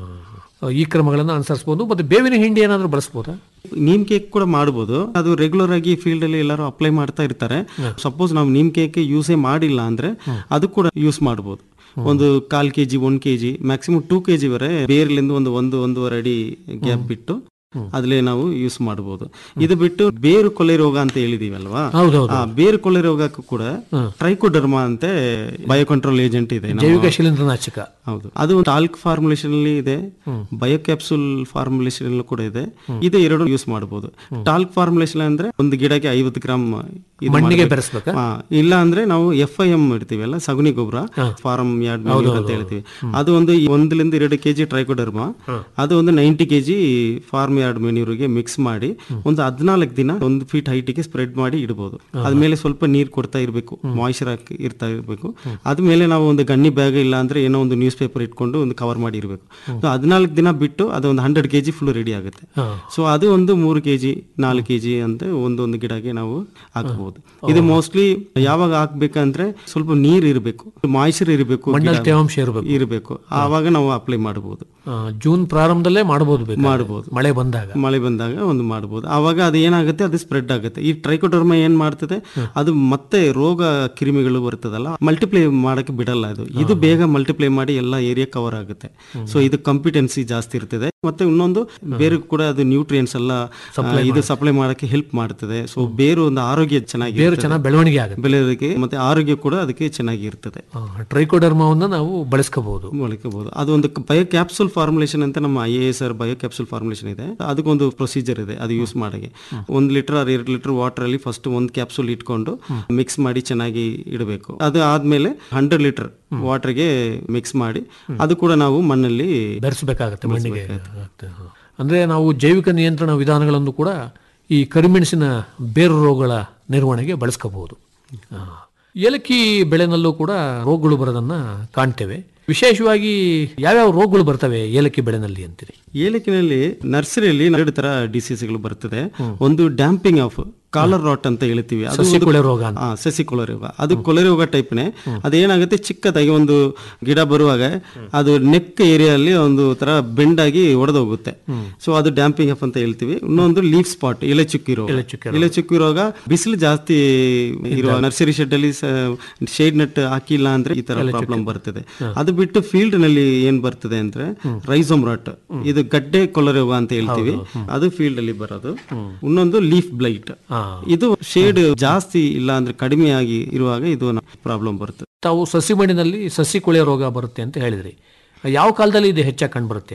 ಆ, ಈ ಕ್ರಮಗಳನ್ನು ಅನುಸರಿಸಬಹುದು ಮತ್ತೆ ಬೇವಿನ ಹಿಂಡಿ ಏನಾದರೂ ಬಳಸಬಹುದಾ
ನೀಮ್ ಕೇಕ್ ಕೂಡ ಮಾಡಬಹುದು ಅದು ರೆಗ್ಯುಲರ್ ಆಗಿ ಫೀಲ್ಡ್ ಅಲ್ಲಿ ಎಲ್ಲರೂ ಅಪ್ಲೈ ಮಾಡ್ತಾ ಇರ್ತಾರೆ ಸಪೋಸ್ ನಾವು ನೀಮ್ ಕೇಕ್ ಯೂಸೇ ಮಾಡಿಲ್ಲ ಅಂದ್ರೆ ಅದು ಕೂಡ ಯೂಸ್ ಮಾಡಬಹುದು ಒಂದು ಕಾಲ್ ಕೆಜಿ ಒಂದ್ ಕೆಜಿ ಮ್ಯಾಕ್ಸಿಮಮ್ ಟೂ ಕೆಜಿ ವರೆ ಬೇರ್ಲಿಂದ ಒಂದು ಒಂದು ಒಂದೂವರೆ ಅಡಿ ಗ್ಯಾಪ್ ಬಿಟ್ಟು ಅದ್ಲೇ ನಾವು ಯೂಸ್ ಮಾಡಬಹುದು ಇದು ಬಿಟ್ಟು ಬೇರು ಕೊಲೆ ರೋಗ ಅಂತ ಹೇಳಿದೀವಲ್ವಾ
ಹೌದೌದು.
ಆ ಬೇರು ಕೊಲೆ ರೋಗಕ್ಕೂ ಕೂಡ ಟ್ರೈಕೋಡರ್ಮಾ ಅಂತ ಬಯೋ ಕಂಟ್ರೋಲ್ ಏಜೆಂಟ್ ಇದೆ ನಮ್ಮ-
ಜೈವಿಕ ಶಿಲೀಂಧ್ರನಾಶಕ
ಹೌದು ಅದು ಟಾಲ್ಕ್ ಫಾರ್ಮುಲೇಷನ್ ಅಲ್ಲಿ ಇದೆ ಬಯೋ ಕ್ಯಾಪ್ಸುಲ್ ಫಾರ್ಮುಲೇಷನ್ ಅಲ್ಲೂ ಕೂಡ ಇದೆ ಇದು ಎರಡು ಯೂಸ್ ಮಾಡಬಹುದು ಟಾಲ್ಕ್ ಫಾರ್ಮುಲೇಷನ್ ಅಂದ್ರೆ ಒಂದು ಗಿಡಕ್ಕೆ ಐವತ್ತು ಗ್ರಾಮ್ ಇದು
ಮಣ್ಣಿಗೆ
ಮಾಡ್ಬೇಕು.
ಬೆರೆಸ್ಬೇಕಾ?
ಹಾ, ಇಲ್ಲ ಅಂದ್ರೆ ನಾವು ಎಫ್ ಐ ಎಂ ಇಡ್ತೀವಲ್ಲ ಸಗಣಿ ಗೊಬ್ಬರ ಫಾರ್ಮ್ ಯಾರ್ಡ್ ಅಂತ ಹೇಳ್ತೀವಿ ಅದು ಒಂದು ಒಂದರಿಂದ ಎರಡು ಕೆಜಿ ಟ್ರೈಕೋಡರ್ಮಾ ಅದು ಒಂದು ನೈಂಟಿ ಕೆಜಿ ಫಾರ್ಮ್ ಯಾರ್ಡ್ ಮೆನ್ಯೂರಿಗೆ ಮಿಕ್ಸ್ ಮಾಡಿ ಒಂದು ಹದಿನಾಲ್ಕು ದಿನ ಒಂದು ಫೀಟ್ ಹೈಟಿಗೆ ಸ್ಪ್ರೆಡ್ ಮಾಡಿ ಇಡಬಹುದು ಅದ್ಮೇಲೆ ಸ್ವಲ್ಪ ನೀರ್ ಕೊಡ್ತಾ ಇರಬೇಕು ಮಾಯಿಶ್ಚರ್ ಹಾಕಿ ಇರ್ತಾ ಇರಬೇಕು ಅದ್ಮೇಲೆ ನಾವು ಒಂದು ಗಣ್ಣಿ ಬ್ಯಾಗ್ ಇಲ್ಲ ಅಂದ್ರೆ ಏನೋ ಒಂದು ನ್ಯೂಸ್ ಪೇಪರ್ ಇಟ್ಕೊಂಡು ಒಂದು ಕವರ್ ಮಾಡಿ ಇರಬೇಕು ಹದಿನಾಲ್ಕು ದಿನ ಬಿಟ್ಟು ಅದು ಒಂದು ಹಂಡ್ರೆಡ್ ಕೆಜಿ ಫುಲ್ ರೆಡಿ ಆಗುತ್ತೆ ಸೊ ಅದು ಒಂದು ಮೂರು ಕೆಜಿ ನಾಲ್ಕು ಕೆಜಿ ಅಂತ ಒಂದೊಂದು ಗಿಡಕ್ಕೆ ನಾವು ಹಾಕಬಹುದು ಇದು ಮೋಸ್ಟ್ಲಿ ಯಾವಾಗ ಹಾಕ್ಬೇಕಂದ್ರೆ ಸ್ವಲ್ಪ ನೀರ್ ಇರಬೇಕು ಮಾಯಿಶ್ಚರ್ ಇರಬೇಕು
ಮಣ್ಣಲ್ಲಿ ತೇವಾಂಶ ಇರಬೇಕು
ಇರಬೇಕು ಆವಾಗ ನಾವು ಅಪ್ಲೈ ಮಾಡಬಹುದು
ಜೂನ್ ಪ್ರಾರಂಭದಲ್ಲೇ ಮಾಡಬಹುದು
ಮಾಡಬಹುದು
ಮಳೆ ಬಂದಾಗ
ಮಳೆ ಬಂದಾಗ ಒಂದು ಮಾಡಬಹುದು ಆವಾಗ ಅದು ಏನಾಗುತ್ತೆ ಅದು ಸ್ಪ್ರೆಡ್ ಆಗುತ್ತೆ ಈ ಟ್ರೈಕೋಡರ್ಮ ಏನ್ ಮಾಡ್ತದೆ ಅದು ಮತ್ತೆ ರೋಗ ಕ್ರಿಮಿಗಳು ಬರ್ತದಲ್ಲ ಮಲ್ಟಿಪ್ಲೈ ಮಾಡಕ್ಕೆ ಬಿಡಲ್ಲ ಇದು ಇದು ಬೇಗ ಮಲ್ಟಿಪ್ಲೈ ಮಾಡಿ ಎಲ್ಲ ಏರಿಯಾ ಕವರ್ ಆಗುತ್ತೆ ಸೊ ಇದು ಕಂಪಿಟೆನ್ಸಿ ಜಾಸ್ತಿ ಇರ್ತದೆ ಮತ್ತೆ ಇನ್ನೊಂದು ಬೇರೆ ಕೂಡ ಅದು ನ್ಯೂಟ್ರಿಯನ್ಸ್ ಎಲ್ಲ ಆ, ಇದು ಸಪ್ಲೈ ಮಾಡಕ್ಕೆ ಹೆಲ್ಪ್ ಮಾಡ್ತದೆ ಸೊ ಬೇರು ಒಂದು ಆರೋಗ್ಯ ಚೆನ್ನಾಗಿ
ಬೇರು ಚೆನ್ನಾಗಿ ಬೆಳವಣಿಗೆ ಆಗುತ್ತೆ
ಬೆಳೆಯೋದಕ್ಕೆ ಮತ್ತೆ ಆರೋಗ್ಯ ಕೂಡ ಅದಕ್ಕೆ ಚೆನ್ನಾಗಿ ಇರ್ತದೆ
ಟ್ರೈಕೋಡರ್ಮವನ್ನು ನಾವು ಬಳಸ್ಕೋಬಹುದು
ಬಳಕಬಹುದು ಅದು ಒಂದು ಬಯೋ ಕ್ಯಾಪ್ಸುಲ್ ಫಾರ್ಮುಲೇಷನ್ ಅಂತ ನಮ್ಮ I A S R bio capsule formulation ಇದೆ ಅದಕ್ಕೊಂದು ಪ್ರೊಸೀಜರ್ ಇದೆ ಅದು ಯೂಸ್ ಮಾಡಕ್ಕೆ ಒಂದು ಲೀಟರ್ ಆರ್ ಎರಡು ಲೀಟರ್ ವಾಟರ್ ಅಲ್ಲಿ ಫಸ್ಟ್ ಒಂದು ಕ್ಯಾಪ್ಸುಲ್ ಇಟ್ಕೊಂಡು ಮಿಕ್ಸ್ ಮಾಡಿ ಚೆನ್ನಾಗಿ ಇಡಬೇಕು ಅದು ಆದ್ಮೇಲೆ ಹಂಡ್ರೆಡ್ ಲೀಟರ್ ವಾಟರ್ಗೆ ಮಿಕ್ಸ್ ಮಾಡಿ ಅದು ಕೂಡ ನಾವು ಮಣ್ಣಲ್ಲಿ
ಬೆರೆಸಬೇಕಾಗತ್ತೆ ಮಣ್ಣಿಗೆ ಆಗುತ್ತೆ, ಹ. ಅಂದ್ರೆ ನಾವು ಜೈವಿಕ ನಿಯಂತ್ರಣ ವಿಧಾನಗಳನ್ನು ಕೂಡ ಈ ಕರಿಮೆಣಸಿನ ಬೇರು ರೋಗಗಳ ನಿರ್ವಹಣೆಗೆ ಬಳಸ್ಕೋಬಹುದು ಹ. ಏಲಕ್ಕಿ ಬೆಳೆನಲ್ಲೂ ಕೂಡ ರೋಗಗಳು ಬರೋದನ್ನ ಕಾಣ್ತೇವೆ ವಿಶೇಷವಾಗಿ ಯಾವ್ಯಾವ ರೋಗಗಳು ಬರ್ತವೆ ಏಲಕ್ಕಿ ಬೆಳೆನಲ್ಲಿ ಅಂತೀರಿ
ಏಲಕ್ಕಿನಲ್ಲಿ ನರ್ಸರಿಯಲ್ಲಿ ಎರಡು ತರ ಡಿಸೀಸ್ಗಳು ಬರ್ತದೆ ಒಂದು ಡ್ಯಾಂಪಿಂಗ್ ಆಫ್ ಕಾಲರ್ ರಾಟ್ ಅಂತ ಹೇಳ್ತೀವಿ ಅದು
ಸಸಿ
ಒಂದು-
ಕೊಳೆ ರೋಗ ಅಂತ.
ಆ, ಸಸಿ ಕೊಳೆ ರೋಗ ಅದು ಕೊಳೆ ರೋಗ ಟೈಪ್ನೆ ಅದೇನಾಗುತ್ತೆ ಚಿಕ್ಕದಾಗಿ ಒಂದು ಗಿಡ ಬರುವಾಗ ಅದು ನೆಕ್ ಏರಿಯಲ್ಲಿ ಒಂದು ತರ ಬೆಂಡ್ ಆಗಿ ಒಡೆದೋಗುತ್ತೆ ಸೊ ಅದು ಡ್ಯಾಂಪಿಂಗ್ ಆಫ್ ಅಂತ ಹೇಳ್ತೀವಿ ಇನ್ನೊಂದು ಲೀಫ್ ಸ್ಪಾಟ್ ಎಲೆ ಚುಕ್ಕಿ ರೋಗ ಎಲೆ ಚುಕ್ಕಿ ರೋಗ ಬಿಸಿಲು ಜಾಸ್ತಿ ಇರುವ ನರ್ಸರಿ ಶೆಡ್ ಅಲ್ಲಿ ಶೇಡ್ ನೆಟ್ ಹಾಕಿಲ್ಲ ಅಂದ್ರೆ ಈ ತರ ಪ್ರಾಬ್ಲಮ್ ಬರ್ತದೆ ಅದು ಬಿಟ್ಟು ಫೀಲ್ಡ್ ನಲ್ಲಿ ಏನ್ ಬರ್ತದೆ ಅಂದ್ರೆ ರೈಸೋಮ್ ರಾಟ್ ಇದು ಗಡ್ಡೆ ಕೊಳೆ ರೋಗ ಅಂತ ಹೇಳ್ತೀವಿ ಅದು ಫೀಲ್ಡ್ ಅಲ್ಲಿ ಬರೋದು ಇನ್ನೊಂದು ಲೀಫ್ ಬ್ಲೈಟ್ ಇದು ಶೇಡ್ ಜಾಸ್ತಿ ಇಲ್ಲ ಅಂದ್ರೆ ಕಡಿಮೆಯಾಗಿ ಇರುವಾಗ ಇದು ಪ್ರಾಬ್ಲಮ್ ಬರ್ತದೆ
ತಾವು ಸಸಿ ಮಣ್ಣಿನಲ್ಲಿ ಸಸಿ ಕೊಳೆ ರೋಗ ಬರುತ್ತೆ ಅಂತ ಹೇಳಿದ್ರಿ ಯಾವ ಕಾಲದಲ್ಲಿ ಇದು ಹೆಚ್ಚಾಗಿ ಕಂಡು ಬರುತ್ತೆ ಅಂತೀರಿ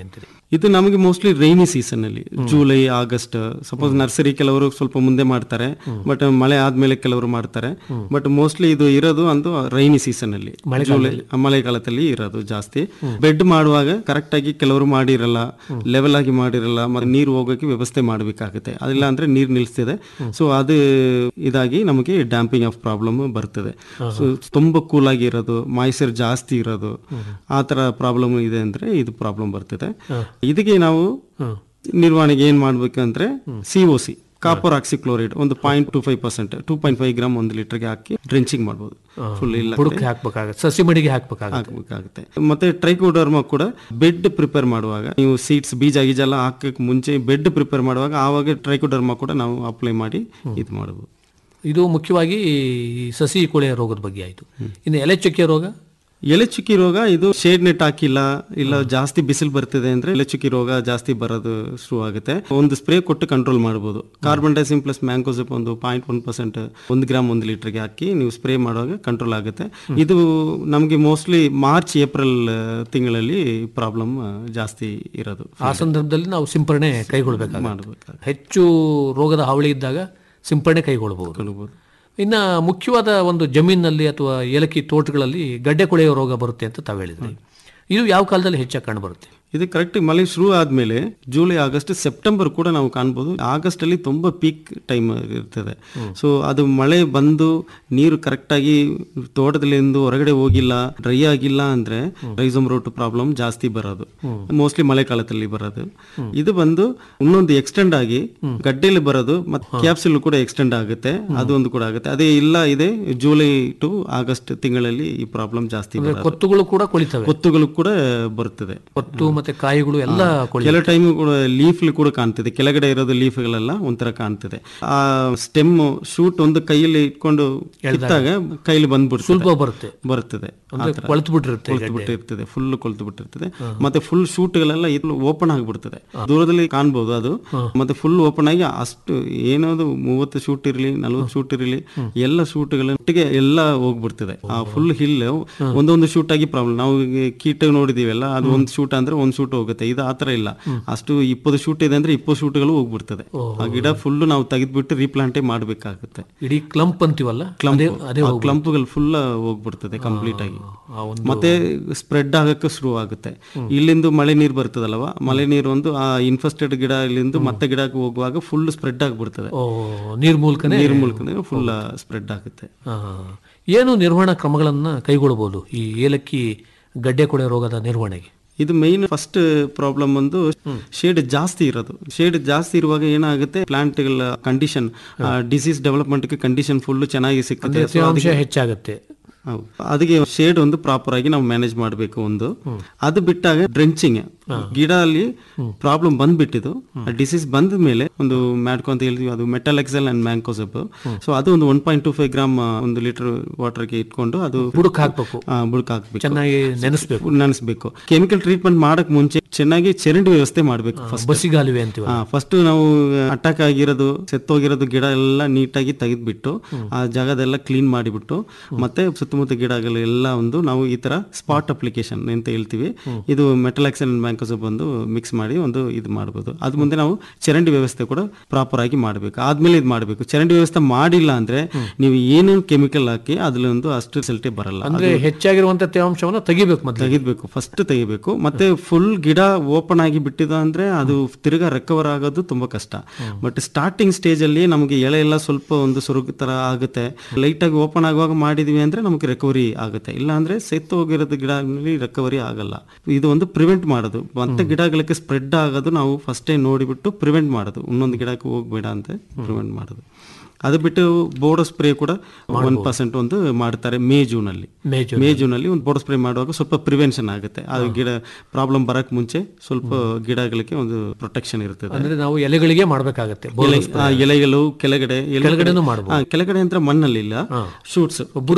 ಇದು ನಮಗೆ ಮೋಸ್ಟ್ಲಿ ರೈನಿ ಸೀಸನ್ ಅಲ್ಲಿ ಜುಲೈ ಆಗಸ್ಟ್ ಸಪೋಸ್ ನರ್ಸರಿ ಕೆಲವರು ಸ್ವಲ್ಪ ಮುಂದೆ ಮಾಡ್ತಾರೆ ಬಟ್ ಮಳೆ ಆದ್ಮೇಲೆ ಕೆಲವರು ಮಾಡ್ತಾರೆ ಬಟ್ ಮೋಸ್ಟ್ಲಿ ಇದು ಇರೋದು ಒಂದು ರೈನಿ ಸೀಸನ್ ಅಲ್ಲಿ ಜುಲೈ ಮಳೆಗಾಲದಲ್ಲಿ ಇರೋದು ಜಾಸ್ತಿ ಬೆಡ್ ಮಾಡುವಾಗ ಕರೆಕ್ಟ್ ಆಗಿ ಕೆಲವರು ಮಾಡಿರಲ್ಲ ಲೆವೆಲ್ ಆಗಿ ಮಾಡಿರಲ್ಲ ಮತ್ತೆ ನೀರು ಹೋಗೋಕೆ ವ್ಯವಸ್ಥೆ ಮಾಡಬೇಕಾಗುತ್ತೆ ಅದಿಲ್ಲ ಅಂದ್ರೆ ನೀರು ನಿಲ್ಲಿಸ್ತಿದೆ ಸೊ ಅದು ಇದಾಗಿ ನಮಗೆ ಡ್ಯಾಂಪಿಂಗ್ ಆಫ್ ಪ್ರಾಬ್ಲಮ್ ಬರ್ತದೆ ಸೊ ತುಂಬಾ ಕೂಲ್ ಆಗಿ ಇರೋದು ಮಾಯ್ಸರ್ ಜಾಸ್ತಿ ಇರೋದು ಆ ತರ ಪ್ರಾಬ್ಲಮ್ ಇದೆ ಅಂದ್ರೆ ಇದು ಪ್ರಾಬ್ಲಮ್ ಬರ್ತದೆ ಇದಕ್ಕೆ ನಾವು ನಿರ್ವಹಣೆಗೆ ಏನ್ ಮಾಡ್ಬೇಕು ಅಂದ್ರೆ C O C copper oxychloride ಒಂದು point two five percent two point five gram ಒಂದು ಲೀಟರ್ಗೆ ಹಾಕಿ ಡ್ರೆಂಚಿಂಗ್ ಮಾಡ್ಬೋದು ಫುಲ್ ಇಲ್ಲ
ಬುಡಕ್ಕೆ ಹಾಕ್ಬೇಕಾಗತ್ತೆ ಸಸಿ ಮಡಿಗೆ ಹಾಕ್ಬೇಕಾಗತ್ತೆ
ಹಾಕಬೇಕಾಗುತ್ತೆ ಮತ್ತೆ ಟ್ರೈಕೋಡರ್ಮ ಕೂಡ ಬೆಡ್ ಪ್ರಿಪೇರ್ ಮಾಡುವಾಗ ನೀವು ಸೀಡ್ಸ್ ಬೀಜ ಗೀಜ ಎಲ್ಲ ಹಾಕಕ್ಕೆ ಮುಂಚೆ ಬೆಡ್ ಪ್ರಿಪೇರ್ ಮಾಡುವಾಗ ಆವಾಗ ಟ್ರೈಕೋಡರ್ಮ ಕೂಡ ನಾವು ಅಪ್ಲೈ ಮಾಡಿ ಇದು ಮಾಡಬಹುದು
ಇದು ಮುಖ್ಯವಾಗಿ ಈ ಸಸಿ ಕೊಳೆಯ ರೋಗದ ಬಗ್ಗೆ ಆಯಿತು ಇನ್ನು ಎಲೆ ಚುಕ್ಕೆ ರೋಗ
ಎಲೆ ಚುಕ್ಕಿ ರೋಗ ಇದು ಶೇಡ್ ನೆಟ್ ಹಾಕಿಲ್ಲ ಇಲ್ಲ ಜಾಸ್ತಿ ಬಿಸಿಲು ಬರ್ತಿದೆ ಅಂದ್ರೆ ಎಲೆ ಚುಕ್ಕಿ ರೋಗ ಜಾಸ್ತಿ ಬರೋದು ಶುರು ಆಗುತ್ತೆ ಒಂದು ಸ್ಪ್ರೇ ಕೊಟ್ಟು ಕಂಟ್ರೋಲ್ ಮಾಡಬಹುದು ಕಾರ್ಬನ್ ಡೈಸಿಮ್ ಪ್ಲಸ್ ಮ್ಯಾಂಕೋಸಿಪ್ ಒಂದು ಪಾಯಿಂಟ್ ಒನ್ ಪರ್ಸೆಂಟ್ ಒಂದು ಗ್ರಾಮ್ ಒಂದು ಲೀಟರ್ಗೆ ಹಾಕಿ ನೀವು ಸ್ಪ್ರೇ ಮಾಡುವಾಗ ಕಂಟ್ರೋಲ್ ಆಗುತ್ತೆ ಇದು ನಮಗೆ ಮೋಸ್ಟ್ಲಿ ಮಾರ್ಚ್ ಏಪ್ರಿಲ್ ತಿಂಗಳಲ್ಲಿ ಪ್ರಾಬ್ಲಮ್ ಜಾಸ್ತಿ ಇರೋದು
ಆ ಸಂದರ್ಭದಲ್ಲಿ ನಾವು ಸಿಂಪರಣೆ ಕೈಗೊಳ್ಬೇಕಾಗುತ್ತೆ
ಮಾಡಬೇಕಾಗುತ್ತೆ
ಹೆಚ್ಚು ರೋಗದ ಹಾವಳಿ ಇದ್ದಾಗ ಸಿಂಪರಣೆ ಕೈಗೊಳ್ಳಬಹುದು ಇನ್ನ ಮುಖ್ಯವಾದ ಒಂದು ಜಮೀನಿನಲ್ಲಿ ಅಥವಾ ಏಲಕ್ಕಿ ತೋಟಗಳಲ್ಲಿ ಗಡ್ಡೆ ಕೊಳೆಯುವ ರೋಗ ಬರುತ್ತೆ ಅಂತ ತಾವು ಹೇಳಿದ್ರಿ ಇದು ಯಾವ ಕಾಲದಲ್ಲಿ ಹೆಚ್ಚಾಗಿ ಕಂಡು ಬರುತ್ತೆ
ಇದು ಕರೆಕ್ಟ್ ಮಳೆ ಶುರು ಆದ್ಮೇಲೆ ಜುಲೈ ಆಗಸ್ಟ್ ಸೆಪ್ಟೆಂಬರ್ ಕೂಡ ನಾವು ಕಾಣ್ಬೋದು ಆಗಸ್ಟ್ ಅಲ್ಲಿ ತುಂಬಾ ಪೀಕ್ ಟೈಮ್ ಇರ್ತದೆ ಸೊ ಅದು ಮಳೆ ಬಂದು ನೀರು ಕರೆಕ್ಟ್ ಆಗಿ ತೋಟದಲ್ಲಿಂದ ಹೊರಗಡೆ ಹೋಗಿಲ್ಲ ಡ್ರೈ ಆಗಿಲ್ಲ ಅಂದ್ರೆ ರೈಸಮ್ ರೋಟ್ ಪ್ರಾಬ್ಲಮ್ ಜಾಸ್ತಿ ಬರೋದು ಮೋಸ್ಟ್ಲಿ ಮಳೆಗಾಲದಲ್ಲಿ ಬರೋದು ಇದು ಬಂದು ಇನ್ನೊಂದು ಎಕ್ಸ್ಟೆಂಡ್ ಆಗಿ ಗಡ್ಡೆಯಲ್ಲಿ ಬರೋದು ಮತ್ತೆ ಕ್ಯಾಪ್ಸುಲ್ ಕೂಡ ಎಕ್ಸ್ಟೆಂಡ್ ಆಗುತ್ತೆ ಅದು ಒಂದು ಕೂಡ ಆಗುತ್ತೆ ಅದೇ ಇಲ್ಲ ಇದೆ ಜುಲೈ ಟು ಆಗಸ್ಟ್ ತಿಂಗಳಲ್ಲಿ ಈ ಪ್ರಾಬ್ಲಮ್ ಜಾಸ್ತಿ ಬರೋದು
ಕೊತ್ತುಗಳು ಕೂಡ ಕೊಳಿತವೆ
ಕೊತ್ತುಗಳು ಕೂಡ ಬರುತ್ತದೆ
ಕೊತ್ತು ಮತ್ತೆ ಕಾಯಿಗಳು ಎಲ್ಲ ಕೊಳಿ
ಕೆಲ ಟೈಮ್ ಕೂಡ ಲೀಫ್ ಕೂಡ ಕಾಣ್ತಿದೆ ಕೆಳಗಡೆ ಇರೋದು ಲೀಫ್ಗಳೆಲ್ಲ ಒಂಥರ ಕಾಣ್ತಿದೆ ಆ ಸ್ಟೆಮ್ ಶೂಟ್ ಒಂದು ಕೈಯಲ್ಲಿ ಇಟ್ಕೊಂಡು ಕಿತ್ತಾಗ ಕೈಲಿ ಬಂದ್ಬಿಡ್ತದೆ
ಸ್ವಲ್ಪ ಬರುತ್ತೆ
ಬರ್ತದೆ
ಅಂದ್ರೆ ಕೊಳ್ತು ಬಿಟ್ಟಿರುತ್ತೆ
ಕೊಳ್ತು ಬಿಟ್ಟಿರ್ತದೆ ಫುಲ್ ಕೊಳ್ತು ಬಿಟ್ಟಿರ್ತದೆ ಮತ್ತೆ ಫುಲ್ ಶೂಟ್ಗಳೆಲ್ಲ ಇದು ಓಪನ್ ಆಗಿಬಿಡ್ತದೆ ದೂರದಲ್ಲಿ ಕಾಣ್ಬೋದು ಅದು ಮತ್ತೆ ಫುಲ್ ಓಪನ್ ಆಗಿ ಅಷ್ಟು ಏನದು ಮೂವತ್ತು ಶೂಟ್ ಇರಲಿ ನಲ್ವತ್ತು ಶೂಟ್ ಇರಲಿ ಎಲ್ಲ ಶೂಟ್ಗಳೊಟ್ಟಿಗೆ ಎಲ್ಲ ಹೋಗ್ಬಿಡ್ತದೆ ಆ ಫುಲ್ ಹಿಲ್ ಒಂದೊಂದು ಶೂಟ್ ಆಗಿ ಪ್ರಾಬ್ಲಮ್ ನಾವು ಈಗ ಕೀಟ ನೋಡಿದೀವಲ್ಲ ಅದು ಒಂದು ಶೂಟ್ ಅಂದ್ರೆ ಒಂದ್ ಶೂಟ್ ಹೋಗುತ್ತೆ ಇದು ಆತರ ಇಲ್ಲ ಅಷ್ಟು ಇಪ್ಪತ್ತು ಶೂಟ್ ಇದೆ ಅಂದ್ರೆ ಇಪ್ಪತ್ತು ಶೂಟ್ಗಳು ಹೋಗ್ಬಿಡ್ತದೆ ಆ ಗಿಡ ಫುಲ್ ನಾವು ತೆಗೆದ್ಬಿಟ್ಟು ರೀಪ್ಲಾಂಟೇ ಮಾಡ್ಬೇಕಾಗುತ್ತೆ
ಇಡೀ ಕ್ಲಂಪ್ ಅಂತೀವಲ್ಲ ಅದೇ ಅದೇ ಹೋಗ್ಬಿಡುತ್ತೆ.
ಕ್ಲಂಪ್ಗಳು ಫುಲ್ ಹೋಗ್ಬಿಡ್ತದೆ ಕಂಪ್ಲೀಟ್ ಆಗಿ
ಆ ಒಂದು
ಮತ್ತೆ ಸ್ಪ್ರೆಡ್ ಆಗಕ್ಕೆ ಶುರು ಆಗುತ್ತೆ ಇಲ್ಲಿಂದ ಮಳೆ ನೀರು ಬರ್ತದಲ್ವ ಮಳೆ ನೀರು ಒಂದು ಆ ಇನ್ಫೆಸ್ಟೆಡ್ ಗಿಡ ಇಲ್ಲಿಂದ ಮತ್ತೆ ಗಿಡಕ್ಕೆ ಹೋಗುವಾಗ ಫುಲ್ ಸ್ಪ್ರೆಡ್ ಆಗ್ಬಿಡ್ತದೆ
ಓ ನೀರ್ ಮೂಲಕನೇ
ನೀರ್ ಮೂಲಕ ಫುಲ್ ಸ್ಪ್ರೆಡ್ ಆಗುತ್ತೆ
ಆ, ಏನು ನಿರ್ವಹಣಾ ಕ್ರಮಗಳನ್ನ ಕೈಗೊಳ್ಳಬಹುದು ಈ ಏಲಕ್ಕಿ ಗಡ್ಡೆ ಕೊಳೆ ರೋಗದ ನಿರ್ವಹಣೆಗೆ
ಇದು ಮೈನ್ ಫಸ್ಟ್ ಪ್ರಾಬ್ಲಮ್ ಒಂದು ಶೇಡ್ ಜಾಸ್ತಿ ಇರೋದು ಶೇಡ್ ಜಾಸ್ತಿ ಇರುವಾಗ ಏನಾಗುತ್ತೆ ಪ್ಲಾಂಟ್ಗಳ condition disease development condition full ಚೆನ್ನಾಗಿ ಸಿಗ್ತದೆ So
ತೇವಾಂಶ
ಅದಕ್ಕೆ-
ಹೆಚ್ಚಾಗುತ್ತೆ
ಹೌದು ಅದಕ್ಕೆ ಶೇಡ್ ಒಂದು ಪ್ರಾಪರ್ ಆಗಿ ನಾವು ಮ್ಯಾನೇಜ್ ಮಾಡಬೇಕು ಒಂದು ಅದು ಬಿಟ್ಟಾಗ ಡ್ರೆಂಚಿಂಗ್ ಗಿಡ ಅಲ್ಲಿ ಪ್ರಾಬ್ಲಮ್ ಬಂದ್ಬಿಟ್ಟಿದ್ದು ಡಿಸೀಸ್ ಬಂದ ಮೇಲೆ ಒಂದು ಮ್ಯಾಡ್ಕೊ ಅಂತ ಹೇಳ್ತೀವಿ ಅದು metalaxyl and mancozeb so ಅದು ಒಂದು one point two five gram ಒಂದು ಲೀಟರ್ ವಾಟರ್ಗೆ ಇಟ್ಕೊಂಡು ಅದು
ಬುಡಕ್ ಹಾಕ್ಬೇಕು
ಆ, ಬುಡಕ್ ಹಾಕ್ಬೇಕು
ಚೆನ್ನಾಗಿ ನೆನೆಸ್ಬೇಕು
ನೆನೆಸ್ಬೇಕು ಕೆಮಿಕಲ್ ಟ್ರೀಟ್ಮೆಂಟ್ ಮಾಡಕ್ ಮುಂಚೆ ಚೆನ್ನಾಗಿ ಚರಂಡಿ ವ್ಯವಸ್ಥೆ ಮಾಡಬೇಕು ಫಸ್ಟ್
ಬಸಿಗಾಲುವೆ ಅಂತೀವಿ
ಫಸ್ಟ್ ನಾವು ಅಟ್ಯಾಕ್ ಆಗಿರೋದು ಸೆತ್ತೋಗಿರೋದು ಗಿಡ ಎಲ್ಲ ನೀಟಾಗಿ ತೆಗೆದ್ಬಿಟ್ಟು ಆ ಜಾಗದೆಲ್ಲ ಕ್ಲೀನ್ ಮಾಡಿಬಿಟ್ಟು ಮತ್ತೆ ಸುತ್ತಮುತ್ತ ಗಿಡಗಳು ಎಲ್ಲ ಒಂದು ನಾವು ಈ ತರ ಸ್ಪಾಟ್ ಅಪ್ಲಿಕೇಶನ್ ಅಂತ ಹೇಳ್ತೀವಿ ಇದು ಮೆಟಲಾಕ್ಸನ್ ಬ್ಯಾಂಕಸ್ ಬಂದು ಮಿಕ್ಸ್ ಮಾಡಿ ಒಂದು ಇದು ಮಾಡ್ಬೋದು ಅದ್ ಮುಂದೆ ನಾವು ಚರಂಡಿ ವ್ಯವಸ್ಥೆ ಕೂಡ ಪ್ರಾಪರ್ ಆಗಿ ಮಾಡಬೇಕು ಆದ್ಮೇಲೆ ಇದು ಮಾಡಬೇಕು ಚರಂಡಿ ವ್ಯವಸ್ಥೆ ಮಾಡಿಲ್ಲ ಅಂದ್ರೆ ನೀವು ಏನೇನು ಕೆಮಿಕಲ್ ಹಾಕಿ ಅದ್ರಲ್ಲಿ ಒಂದು ಅಷ್ಟು ರಿಸಲ್ಟೇ ಬರಲ್ಲ
ಅಂದ್ರೆ ಹೆಚ್ಚಾಗಿರುವಂತ ತೇವಾಂಶವನ್ನ ತೆಗಿಬೇಕು ಮೊದಲು
ತೆಗಿಬೇಕು ಫಸ್ಟ್ ತೆಗಿಬೇಕು ಮತ್ತೆ ಫುಲ್ ಗಿಡ ಓಪನ್ ಆಗಿ ಬಿಟ್ಟಿದ ಅಂದ್ರೆ ಅದು ತಿರ್ಗಾ ರಿಕವರ್ ಆಗೋದು ತುಂಬಾ ಕಷ್ಟ ಬಟ್ ಸ್ಟಾರ್ಟಿಂಗ್ ಸ್ಟೇಜ್ ಅಲ್ಲಿ ನಮಗೆ ಎಳೆ ಎಲ್ಲ ಸ್ವಲ್ಪ ಒಂದು ಸುರುಗು ತರ ಆಗುತ್ತೆ ಲೈಟ್ ಆಗಿ ಓಪನ್ ಆಗುವಾಗ ಮಾಡಿದ್ವಿ ಅಂದ್ರೆ ನಮಗೆ ರಿಕವರಿ ಆಗುತ್ತೆ ಇಲ್ಲ ಅಂದ್ರೆ ಸೆತ್ತು ಹೋಗಿರೋದು ಗಿಡಗಳಲ್ಲಿ ರಿಕವರಿ ಆಗಲ್ಲ ಇದು ಒಂದು ಪ್ರಿವೆಂಟ್ ಮಾಡೋದು ಮತ್ತೆ ಗಿಡಗಳಿಗೆ ಸ್ಪ್ರೆಡ್ ಆಗೋದು ನಾವು ಫಸ್ಟೇ ನೋಡಿಬಿಟ್ಟು ಪ್ರಿವೆಂಟ್ ಮಾಡೋದು ಇನ್ನೊಂದು ಗಿಡಕ್ಕೆ ಹೋಗ್ಬೇಡ ಅಂತ ಪ್ರಿವೆಂಟ್ ಮಾಡೋದು ಅದು ಬಿಟ್ಟು ಬೋರ್ಡೋ ಸ್ಪ್ರೇ ಕೂಡ ಒನ್ ಪರ್ಸೆಂಟ್ ಒಂದು ಮಾಡ್ತಾರೆ ಮೇ ಜೂನ್ ಅಲ್ಲಿ
ಮೇ ಜೂನ್
ಮೇ ಜೂನ್ ಅಲ್ಲಿ ಒಂದು ಬೋರ್ಡ್ ಸ್ಪ್ರೇ ಮಾಡುವಾಗ ಸ್ವಲ್ಪ ಪ್ರಿವೆನ್ಷನ್ ಆಗುತ್ತೆ ಅದು ಗಿಡ ಪ್ರಾಬ್ಲಮ್ ಬರಕ್ ಮುಂಚೆ ಸ್ವಲ್ಪ ಗಿಡಗಳಿಗೆ ಒಂದು ಪ್ರೊಟೆಕ್ಷನ್ ಇರ್ತದೆ
ಅಂದ್ರೆ ನಾವು ಎಲೆಗಳಿಗೆ ಮಾಡ್ಬೇಕಾಗತ್ತೆ ಬೋರ್ಡ್
ಎಲೆ- ಆ, ಎಲೆಗಳು ಕೆಳಗಡೆ ಎಲೆ-
ಕೆಳಗಡೆನೂ ಮಾಡ್ಬೋದು.
ಆ, ಕೆಳಗಡೆ ಅಂದ್ರೆ ಮಣ್ಣಲ್ಲಿ ಇಲ್ಲ ಶೂಟ್ಸ್
ಬುಡಕ್ಕೆ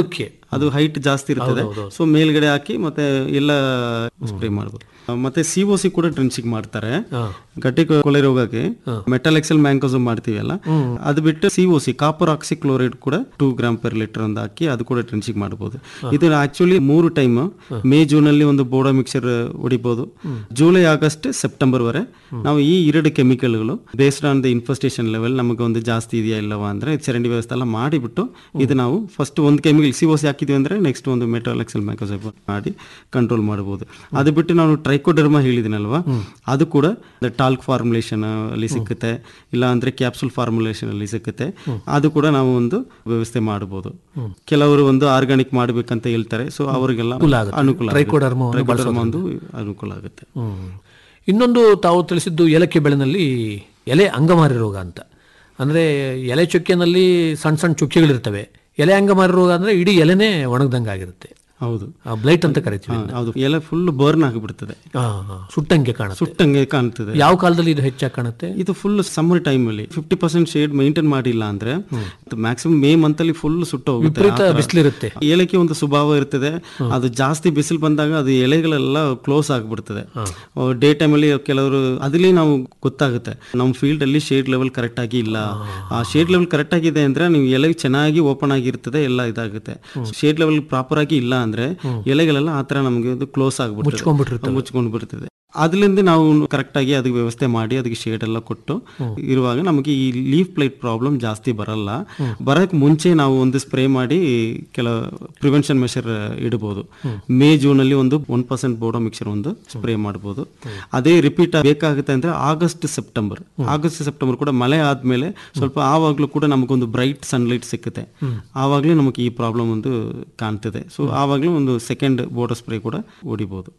ಅದು ಹೈಟ್ ಜಾಸ್ತಿ ಇರ್ತದೆ ಸೊ ಮೇಲ್ಗಡೆ ಹಾಕಿ ಮತ್ತೆ ಎಲ್ಲ ಸ್ಪ್ರೇ ಮಾಡ್ಬೋದು ಆ, ಮತ್ತೆ ಸಿ ಒ ಸಿ ಕೂಡ ಡ್ರೆಂಚಿಂಗ್ ಮಾಡ್ತಾರೆ ಗಟ್ಟಿ ಕೊಳೆ ರೋಗಕ್ಕೆ ಮೆಟಲ್ ಎಕ್ಸೆಲ್ ಮ್ಯಾಂಕೋಸಮ್ ಮಾಡ್ತೀವಲ್ಲ ಅದು ಬಿಟ್ಟು C O C copper oxychloride ಕೂಡ ಟೂ ಗ್ರಾಮ್ ಪರ್ ಲೀಟರ್ ಅಂತ ಹಾಕಿ ಅದು ಕೂಡ ಡ್ರೆಂಚಿಂಗ್ ಮಾಡಬಹುದು ಇದು ಆಕ್ಚುಲಿ ಮೂರು ಟೈಮ್ ಮೇ ಜೂನ್ ಅಲ್ಲಿ ಒಂದು ಬೋಡೋ ಮಿಕ್ಸರ್ ಹೊಡಿಬಹುದು ಜುಲೈ ಆಗಸ್ಟ್ ಸೆಪ್ಟೆಂಬರ್ ವರೆ ನಾವು ಈ ಎರಡು ಕೆಮಿಕಲ್ಗಳು based on the infestation level ನಮಗೆ ಒಂದು ಜಾಸ್ತಿ ಇದೆಯಾ ಇಲ್ಲವಾ ಅಂದ್ರೆ ಚರಂಡಿ ವ್ಯವಸ್ಥೆ ಎಲ್ಲ ಮಾಡಿಬಿಟ್ಟು ಇದು ನಾವು ಫಸ್ಟ್ ಒಂದು ಕೆಮಿಕಲ್ ಸಿ ಓಸಿ ಹಾಕಿದ್ವಿ ಅಂದ್ರೆ ನೆಕ್ಸ್ಟ್ ಒಂದು ಮೆಟಲ್ ಎಕ್ಸೆಲ್ ಮ್ಯಾಕೋಸೈಪ್ ಮಾಡಿ ಕಂಟ್ರೋಲ್ ಮಾಡಬಹುದು ಅದು ಬಿಟ್ಟು ನಾನು ಟ್ರೈಕೋಡರ್ಮ ಹೇಳಿದಿನಲ್ವಾ ಅದು ಕೂಡ ಟಾಲ್ಕ್ ಫಾರ್ಮುಲೇಷನ್ ಅಲ್ಲಿ ಸಿಕ್ಕುತ್ತೆ ಇಲ್ಲ ಅಂದ್ರೆ ಕ್ಯಾಪ್ಸುಲ್ ಫಾರ್ಮುಲೇಷನ್ ಅಲ್ಲಿ ಸಿಕ್ಕುತ್ತೆ ಅದು ಕೂಡ ನಾವು ಒಂದು ವ್ಯವಸ್ಥೆ ಮಾಡಬಹುದು ಕೆಲವರು ಒಂದು ಆರ್ಗಾನಿಕ್ ಮಾಡಬೇಕಂತ ಹೇಳ್ತಾರೆ ಸೊ ಅವರಿಗೆಲ್ಲ
ಅನುಕೂಲ ಆಗುತ್ತೆ.
ಅನುಕೂಲ ಆಗುತ್ತೆ.
ಟ್ರೈಕೋಡರ್ಮವನ್ನು
ಟ್ರೈಕೋಡರ್ಮ ಒಂದು ಅನುಕೂಲ ಆಗುತ್ತೆ
ಇನ್ನೊಂದು ತಾವು ತಿಳಿಸಿದ್ದು ಏಲಕ್ಕಿ ಬೆಳೆನಲ್ಲಿ ಎಲೆ ಅಂಗಮಾರಿ ರೋಗ ಅಂತ ಅಂದರೆ ಎಲೆ ಚುಕ್ಕೆನಲ್ಲಿ ಸಣ್ಣ ಸಣ್ಣ ಚುಕ್ಕೆಗಳಿರ್ತವೆ ಎಲೆ ಅಂಗಮಾರಿ ರೋಗ ಅಂದರೆ ಇಡೀ ಎಲೆನೇ ಒಣಗ್ದಂಗೆ ಆಗಿರುತ್ತೆ
ಹೌದು
ಬ್ಲೈಟ್ ಅಂತ ಕರಿತೀವಿ
ಹಾ, ಹೌದು ಎಲೆ ಫುಲ್ ಬರ್ನ್ ಆಗಿಬಿಡ್ತದೆ
ಹಾ, ಹಾ. ಸುಟ್ಟಂಗೆ ಕಾಣುತ್ತೆ
ಸುಟ್ಟಂಗೆ ಕಾಣ್ತದೆ
ಯಾವ ಕಾಲದಲ್ಲಿ ಇದು ಹೆಚ್ಚಾಗಿ ಕಾಣುತ್ತೆ
ಇದು ಫುಲ್ ಸಮ್ಮರ್ ಟೈಮ್ ಅಲ್ಲಿ ಫಿಫ್ಟಿ ಪರ್ಸೆಂಟ್ ಶೇಡ್ ಮೈಂಟೈನ್ ಮಾಡಿಲ್ಲ ಅಂದ್ರೆ ಮ್ಯಾಕ್ಸಿಮಮ್ ಮೇ ಮಂತ್ ಅಲ್ಲಿ ಫುಲ್ ಸುಟ್ಟು ಹೋಗುತ್ತೆ
ವಿಪರೀತ
ಆ ಥರ.
ಬಿಸಿಲಿರುತ್ತೆ
ಏಲಕ್ಕಿ ಒಂದು ಸ್ವಭಾವ ಇರ್ತದೆ ಅದು ಜಾಸ್ತಿ ಬಿಸಿಲು ಬಂದಾಗ ಅದು ಎಲೆಗಳೆಲ್ಲ ಕ್ಲೋಸ್ ಆಗ್ಬಿಡ್ತದೆ ಡೇ ಟೈಮ್ ಅಲ್ಲಿ ಕೆಲವರು ಅದ್ರಲ್ಲಿ ನಾವು ಗೊತ್ತಾಗುತ್ತೆ ನಮ್ಮ ಫೀಲ್ಡ್ ಅಲ್ಲಿ ಶೇಡ್ ಲೆವೆಲ್ ಕರೆಕ್ಟ್ ಆಗಿ ಇಲ್ಲ ಆ ಶೇಡ್ ಲೆವೆಲ್ ಕರೆಕ್ಟ್ ಆಗಿದೆ ಅಂದ್ರೆ ನೀವು ಎಲೆ ಚೆನ್ನಾಗಿ ಓಪನ್ ಆಗಿರ್ತದೆ ಎಲ್ಲ ಇದಾಗುತ್ತೆ ಶೇಡ್ ಲೆವೆಲ್ ಪ್ರಾಪರ್ ಆಗಿ ಇಲ್ಲ ಅಂದ್ರೆ ಎಲೆಗಳೆಲ್ಲ ಆ ತರ ನಮಗೆ ಕ್ಲೋಸ್ ಆಗ್ಬಿಡ್ತದೆ
ಮುಚ್ಕೊಂಡ್ಬಿಟ್ಟಿರ್ತವೆ.
ಮುಚ್ಕೊಂಡು ಬಿಡ್ತದೆ ಅದರಿಂದ ನಾವು ಕರೆಕ್ಟ್ ಆಗಿ ಅದಕ್ಕೆ ವ್ಯವಸ್ಥೆ ಮಾಡಿ ಅದಕ್ಕೆ ಶೇಡ್ ಎಲ್ಲ ಕೊಟ್ಟು ಇರುವಾಗ ನಮಗೆ ಈ ಲೀಫ್ ಪ್ಲೇಟ್ ಪ್ರಾಬ್ಲಮ್ ಜಾಸ್ತಿ ಬರಲ್ಲ ಬರಕ್ ಮುಂಚೆ ನಾವು ಒಂದು ಸ್ಪ್ರೇ ಮಾಡಿ ಕೆಲ ಪ್ರಿವೆನ್ಷನ್ ಮೆಷರ್ ಇಡಬಹುದು ಮೇ ಜೂನ್ ಅಲ್ಲಿ ಒಂದು ಒನ್ ಪರ್ಸೆಂಟ್ ಬೋಡೋ ಮಿಕ್ಸರ್ ಒಂದು ಸ್ಪ್ರೇ ಮಾಡಬಹುದು ಅದೇ ರಿಪೀಟ್ ಬೇಕಾಗುತ್ತೆ ಅಂದ್ರೆ ಆಗಸ್ಟ್ ಸೆಪ್ಟೆಂಬರ್ ಆಗಸ್ಟ್ ಸೆಪ್ಟೆಂಬರ್ ಕೂಡ ಮಳೆ ಆದ್ಮೇಲೆ ಸ್ವಲ್ಪ ಆವಾಗ್ಲೂ ಕೂಡ ನಮಗೊಂದು ಬ್ರೈಟ್ ಸನ್ಲೈಟ್ ಸಿಕ್ಕುತ್ತೆ ಆವಾಗ್ಲೂ ನಮಗೆ ಈ ಪ್ರಾಬ್ಲಮ್ ಒಂದು ಕಾಣ್ತದೆ ಸೊ ಆವಾಗ್ಲೂ ಒಂದು ಸೆಕೆಂಡ್ ಬೋಡೋ ಸ್ಪ್ರೇ ಕೂಡ ಹೊಡಿಬಹುದು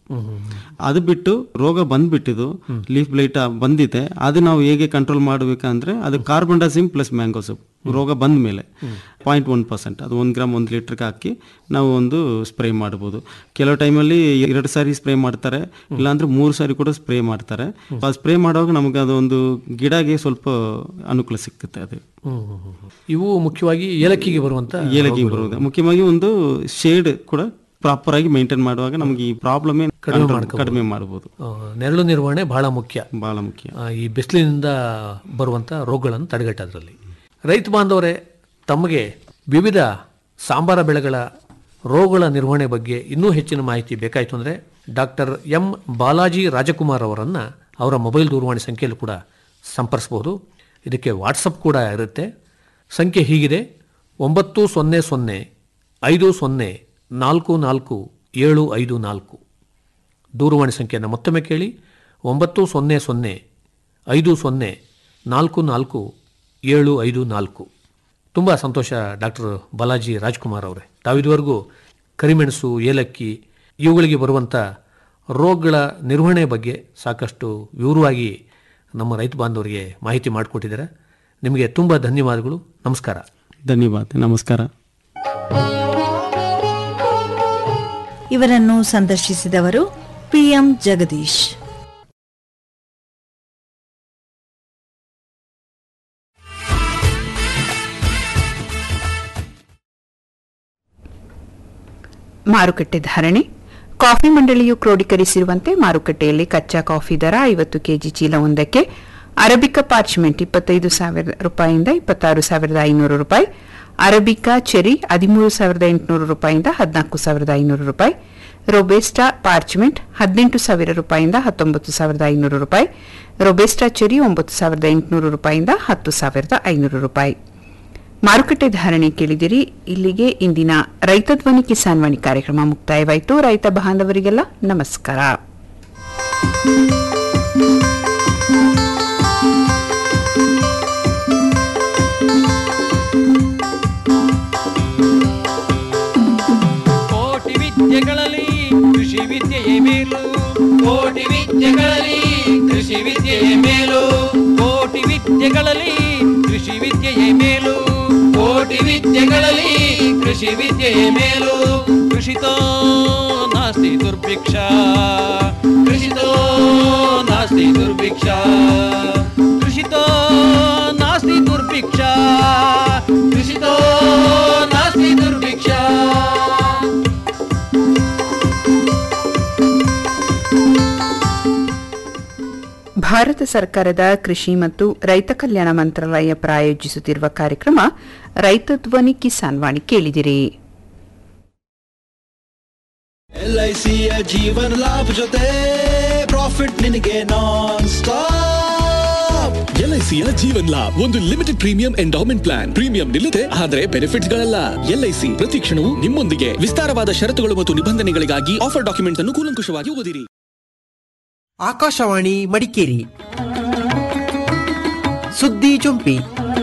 ಅದು ಬಿಟ್ಟು ರೋಗ ಬಂದ್ಬಿಟ್ಟಿದ್ದು ಲೀಫ್ ಬ್ಲೈಟ್ ಬಂದಿದೆ ಅದು ನಾವು ಹೇಗೆ ಕಂಟ್ರೋಲ್ ಮಾಡಬೇಕಂದ್ರೆ ಅದು ಕಾರ್ಬನ್ಡಾಸಿಮ್ ಪ್ಲಸ್ ಮ್ಯಾಂಗೋಸಪ್ ರೋಗ ಬಂದ ಮೇಲೆ ಪಾಯಿಂಟ್ ಒನ್ ಪರ್ಸೆಂಟ್ ಅದು ಒಂದು ಗ್ರಾಮ್ ಒಂದು ಲೀಟ್ರಿಗೆ ಹಾಕಿ ನಾವು ಒಂದು ಸ್ಪ್ರೇ ಮಾಡ್ಬೋದು ಕೆಲವು ಟೈಮಲ್ಲಿ ಎರಡು ಸಾರಿ ಸ್ಪ್ರೇ ಮಾಡ್ತಾರೆ ಇಲ್ಲಾಂದ್ರೆ ಮೂರು ಸಾರಿ ಕೂಡ ಸ್ಪ್ರೇ ಮಾಡ್ತಾರೆ ಆ ಸ್ಪ್ರೇ ಮಾಡುವಾಗ ನಮಗೆ ಅದೊಂದು ಗಿಡಗೆ ಸ್ವಲ್ಪ ಅನುಕೂಲ ಸಿಕ್ಕುತ್ತೆ ಅದು
ಹ್ಮ್, ಹ್ಮ್, ಹ್ಮ್. ಇವು ಮುಖ್ಯವಾಗಿ ಏಲಕ್ಕಿಗೆ ಬರುವಂತ
ಏಲಕ್ಕಿ ಬರುವುದು ಮುಖ್ಯವಾಗಿ ಒಂದು ಶೇಡ್ ಕೂಡ ಪ್ರಾಪರ್ ಆಗಿ ಮೇಂಟೈನ್ ಮಾಡುವಾಗ ನಮಗೆ ಈ ಪ್ರಾಬ್ಲಮ್
ಕಡಿಮೆ ಮಾಡ್ಕೊಬೋದು.
ಕಡಿಮೆ ಮಾಡಬಹುದು
ಆ, ನೆರಳು ನಿರ್ವಹಣೆ ಬಹಳ ಮುಖ್ಯ
ಬಹಳ ಮುಖ್ಯ
ಆ, ಈ ಬಿಸಿಲಿನಿಂದ ಬರುವಂಥ ರೋಗಗಳನ್ನು ತಡೆಗಟ್ಟೋದ್ರಲ್ಲಿ ರೈತ ಬಾಂಧವರೇ ತಮಗೆ ವಿವಿಧ ಸಾಂಬಾರ ಬೆಳೆಗಳ ರೋಗಗಳ ನಿರ್ವಹಣೆ ಬಗ್ಗೆ ಇನ್ನೂ ಹೆಚ್ಚಿನ ಮಾಹಿತಿ ಬೇಕಾಯಿತು ಅಂದರೆ ಡಾಕ್ಟರ್ ಎಂ ಬಾಲಾಜಿ ರಾಜಕುಮಾರ್ ಅವರನ್ನು ಅವರ ಮೊಬೈಲ್ ದೂರವಾಣಿ ಸಂಖ್ಯೆಯಲ್ಲೂ ಕೂಡ ಸಂಪರ್ಸ್ಬೋದು ಇದಕ್ಕೆ ವಾಟ್ಸಪ್ ಕೂಡ ಇರುತ್ತೆ ಸಂಖ್ಯೆ ಹೀಗಿದೆ ಒಂಬತ್ತು ಸೊನ್ನೆ ಸೊನ್ನೆ ಐದು ಸೊನ್ನೆ ನಾಲ್ಕು ನಾಲ್ಕು ಏಳು ಐದು ನಾಲ್ಕು ದೂರವಾಣಿ ಸಂಖ್ಯೆಯನ್ನು ಮತ್ತೊಮ್ಮೆ ಕೇಳಿ ಒಂಬತ್ತು ಸೊನ್ನೆ ಸೊನ್ನೆ ಐದು ಸೊನ್ನೆ ನಾಲ್ಕು ನಾಲ್ಕು ಏಳು ಐದು ನಾಲ್ಕು ತುಂಬ ಸಂತೋಷ ಡಾಕ್ಟರ್ ಬಾಲಾಜಿ ರಾಜ್ಕುಮಾರ್ ಅವರೇ ತಾವಿದುವರೆಗೂ ಕರಿಮೆಣಸು ಏಲಕ್ಕಿ ಇವುಗಳಿಗೆ ಬರುವಂಥ ರೋಗಗಳ ನಿರ್ವಹಣೆ ಬಗ್ಗೆ ಸಾಕಷ್ಟು ವಿವರವಾಗಿ ನಮ್ಮ ರೈತ ಬಾಂಧವರಿಗೆ ಮಾಹಿತಿ ಮಾಡಿಕೊಟ್ಟಿದ್ದಾರೆ ನಿಮಗೆ ತುಂಬ ಧನ್ಯವಾದಗಳು ನಮಸ್ಕಾರ
ಧನ್ಯವಾದ ನಮಸ್ಕಾರ
ಇವರನ್ನು ಸಂದರ್ಶಿಸಿದವರು ಪಿಎಂ ಜಗದೀಶ್
ಮಾರುಕಟ್ಟೆ ಧಾರಣೆ ಕಾಫಿ ಮಂಡಳಿಯು ಕ್ರೋಢೀಕರಿಸಿರುವಂತೆ ಮಾರುಕಟ್ಟೆಯಲ್ಲಿ ಕಚ್ಚಾ ಕಾಫಿ ದರ ಐವತ್ತು ಕೆಜಿ ಚೀಲವೊಂದಕ್ಕೆ ಅರಬಿಕಾ ಪಾರ್ಚ್ಮೆಂಟ್ ಇಪ್ಪತ್ತೈದು ಸಾವಿರ ರೂಪಾಯಿಯಿಂದ ಇಪ್ಪತ್ತಾರು ಸಾವಿರದ ಐನೂರು ರೂಪಾಯಿ ಅರಬಿಕಾ ಚೆರಿ ಹದಿಮೂರು ಸಾವಿರದ ಎಂಟುನೂರು ರೂಪಾಯಿಯಿಂದ ಹದಿನಾಲ್ಕು ಸಾವಿರದ ಐನೂರು ರೂಪಾಯಿ ರೊಬೆಸ್ಟಾ ಪಾರ್ಚ್ಮೆಂಟ್ ಹದಿನೆಂಟು ಸಾವಿರ ರೂಪಾಯಿಯಿಂದ ಹತ್ತೊಂಬತ್ತು ಸಾವಿರದ ಐನೂರು ರೂಪಾಯಿ ರೊಬೆಸ್ಟಾ ಚೆರಿ ಒಂಬತ್ತು ಸಾವಿರದ ಎಂಟುನೂರು ರೂಪಾಯಿಯಿಂದ ಹತ್ತು ಸಾವಿರದ ಐನೂರು ರೂಪಾಯಿ ಮಾರುಕಟ್ಟೆ ಧಾರಣೆ ಕೇಳಿದಿರಿ ಇಲ್ಲಿಗೆ ಇಂದಿನ ರೈತ ಧ್ವನಿ ಕಿಸಾನ್ ವಾಣಿ ಕಾರ್ಯಕ್ರಮ ಮುಕ್ತಾಯವಾಯಿತು ರೈತ ಬಾಂಧವರಿಗೆಲ್ಲ ನಮಸ್ಕಾರ
ಕೋಟಿ ವಿದ್ಯೆಗಳಲ್ಲಿ ಕೃಷಿ ವಿದ್ಯೆಯೇ ಮೇಲು ಕೋಟಿ ವಿದ್ಯೆಗಳಲ್ಲಿ ಕೃಷಿ ವಿದ್ಯೆಯೇ ಮೇಲು ಕೋಟಿ ವಿದ್ಯೆಗಳಲ್ಲಿ ಕೃಷಿ ವಿದ್ಯೆಯೇ ಮೇಲು ಕೋಟಿ ವಿದ್ಯೆಗಳಲ್ಲಿ ಕೃಷಿ ವಿದ್ಯೆಯೇ ಮೇಲು ಕೃಷಿತೋ ನಾಸ್ತಿ ದುರ್ಭಿಕ್ಷ ಕೃಷಿತೋ ನಾಸ್ತಿ ದುರ್ಭಿಕ್ಷ ಕೃಷಿತೋ ನಾಸ್ತಿ ದುರ್ಭಿಕ್ಷ ಕೃಷಿತೋ ನಾಸ್ತಿ ದುರ್ಭಿಕ್ಷ
ಭಾರತ ಸರ್ಕಾರದ ಕೃಷಿ ಮತ್ತು ರೈತ ಕಲ್ಯಾಣ ಮಂತ್ರಾಲಯ ಪ್ರಾಯೋಜಿಸುತ್ತಿರುವ ಕಾರ್ಯಕ್ರಮ ರೈತ ಧ್ವನಿ ಕಿಸಾನ್ ವಾಣಿ ಕೇಳಿದಿರಿ
ಎಲ್ಐಸಿಯ ಜೀವನ ಲಾಭ ಜೊತೆ ಪ್ರಾಫಿಟ್ ನಿನಗೆ ನಾನ್ ಸ್ಟಾಪ್
ಎಲ್ಐಸಿಯ ಜೀವನ್ ಲಾಭ್ ಒಂದು limited premium endowment plan premium ನಿಲ್ಲದೆ ಆದರೆ ಬೆನಿಫಿಟ್ಸ್ ಗಳಲ್ಲ ಎಲ್ಐಸಿ ಪ್ರತಿ ಕ್ಷಣವೂ ನಿಮ್ಮೊಂದಿಗೆ ವಿಸ್ತಾರವಾದ ಷರತ್ತುಗಳು ಮತ್ತು ನಿಬಂಧನೆಗಳಿಗಾಗಿ ಆಫರ್ ಡಾಕ್ಯುಮೆಂಟ್ಸ್ ಅನ್ನು ಕೂಲಂಕುಷವಾಗಿ ಓದಿರಿ
ಆಕಾಶವಾಣಿ ಮಡಿಕೇರಿ ಸುದ್ದಿ ಜೊಂಪಿ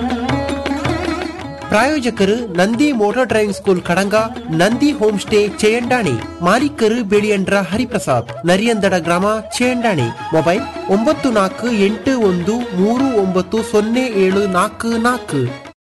ಪ್ರಾಯೋಜಕರು Nandi motor driving school Kadanga Nandi home stay Cheyandani ಮಾಲೀಕರು ಬೆಳಿಯಂಡ್ರ ಹರಿಪ್ರಸಾದ್ ನರಿಯಂದಡ ಗ್ರಾಮ ಚೇಯಂಡಾಣಿ ಮೊಬೈಲ್ ಒಂಬತ್ತು ನಾಲ್ಕು ಎಂಟು ಒಂದು ಮೂರು ಒಂಬತ್ತು ಸೊನ್ನೆ ಏಳು ನಾಲ್ಕು ನಾಲ್ಕು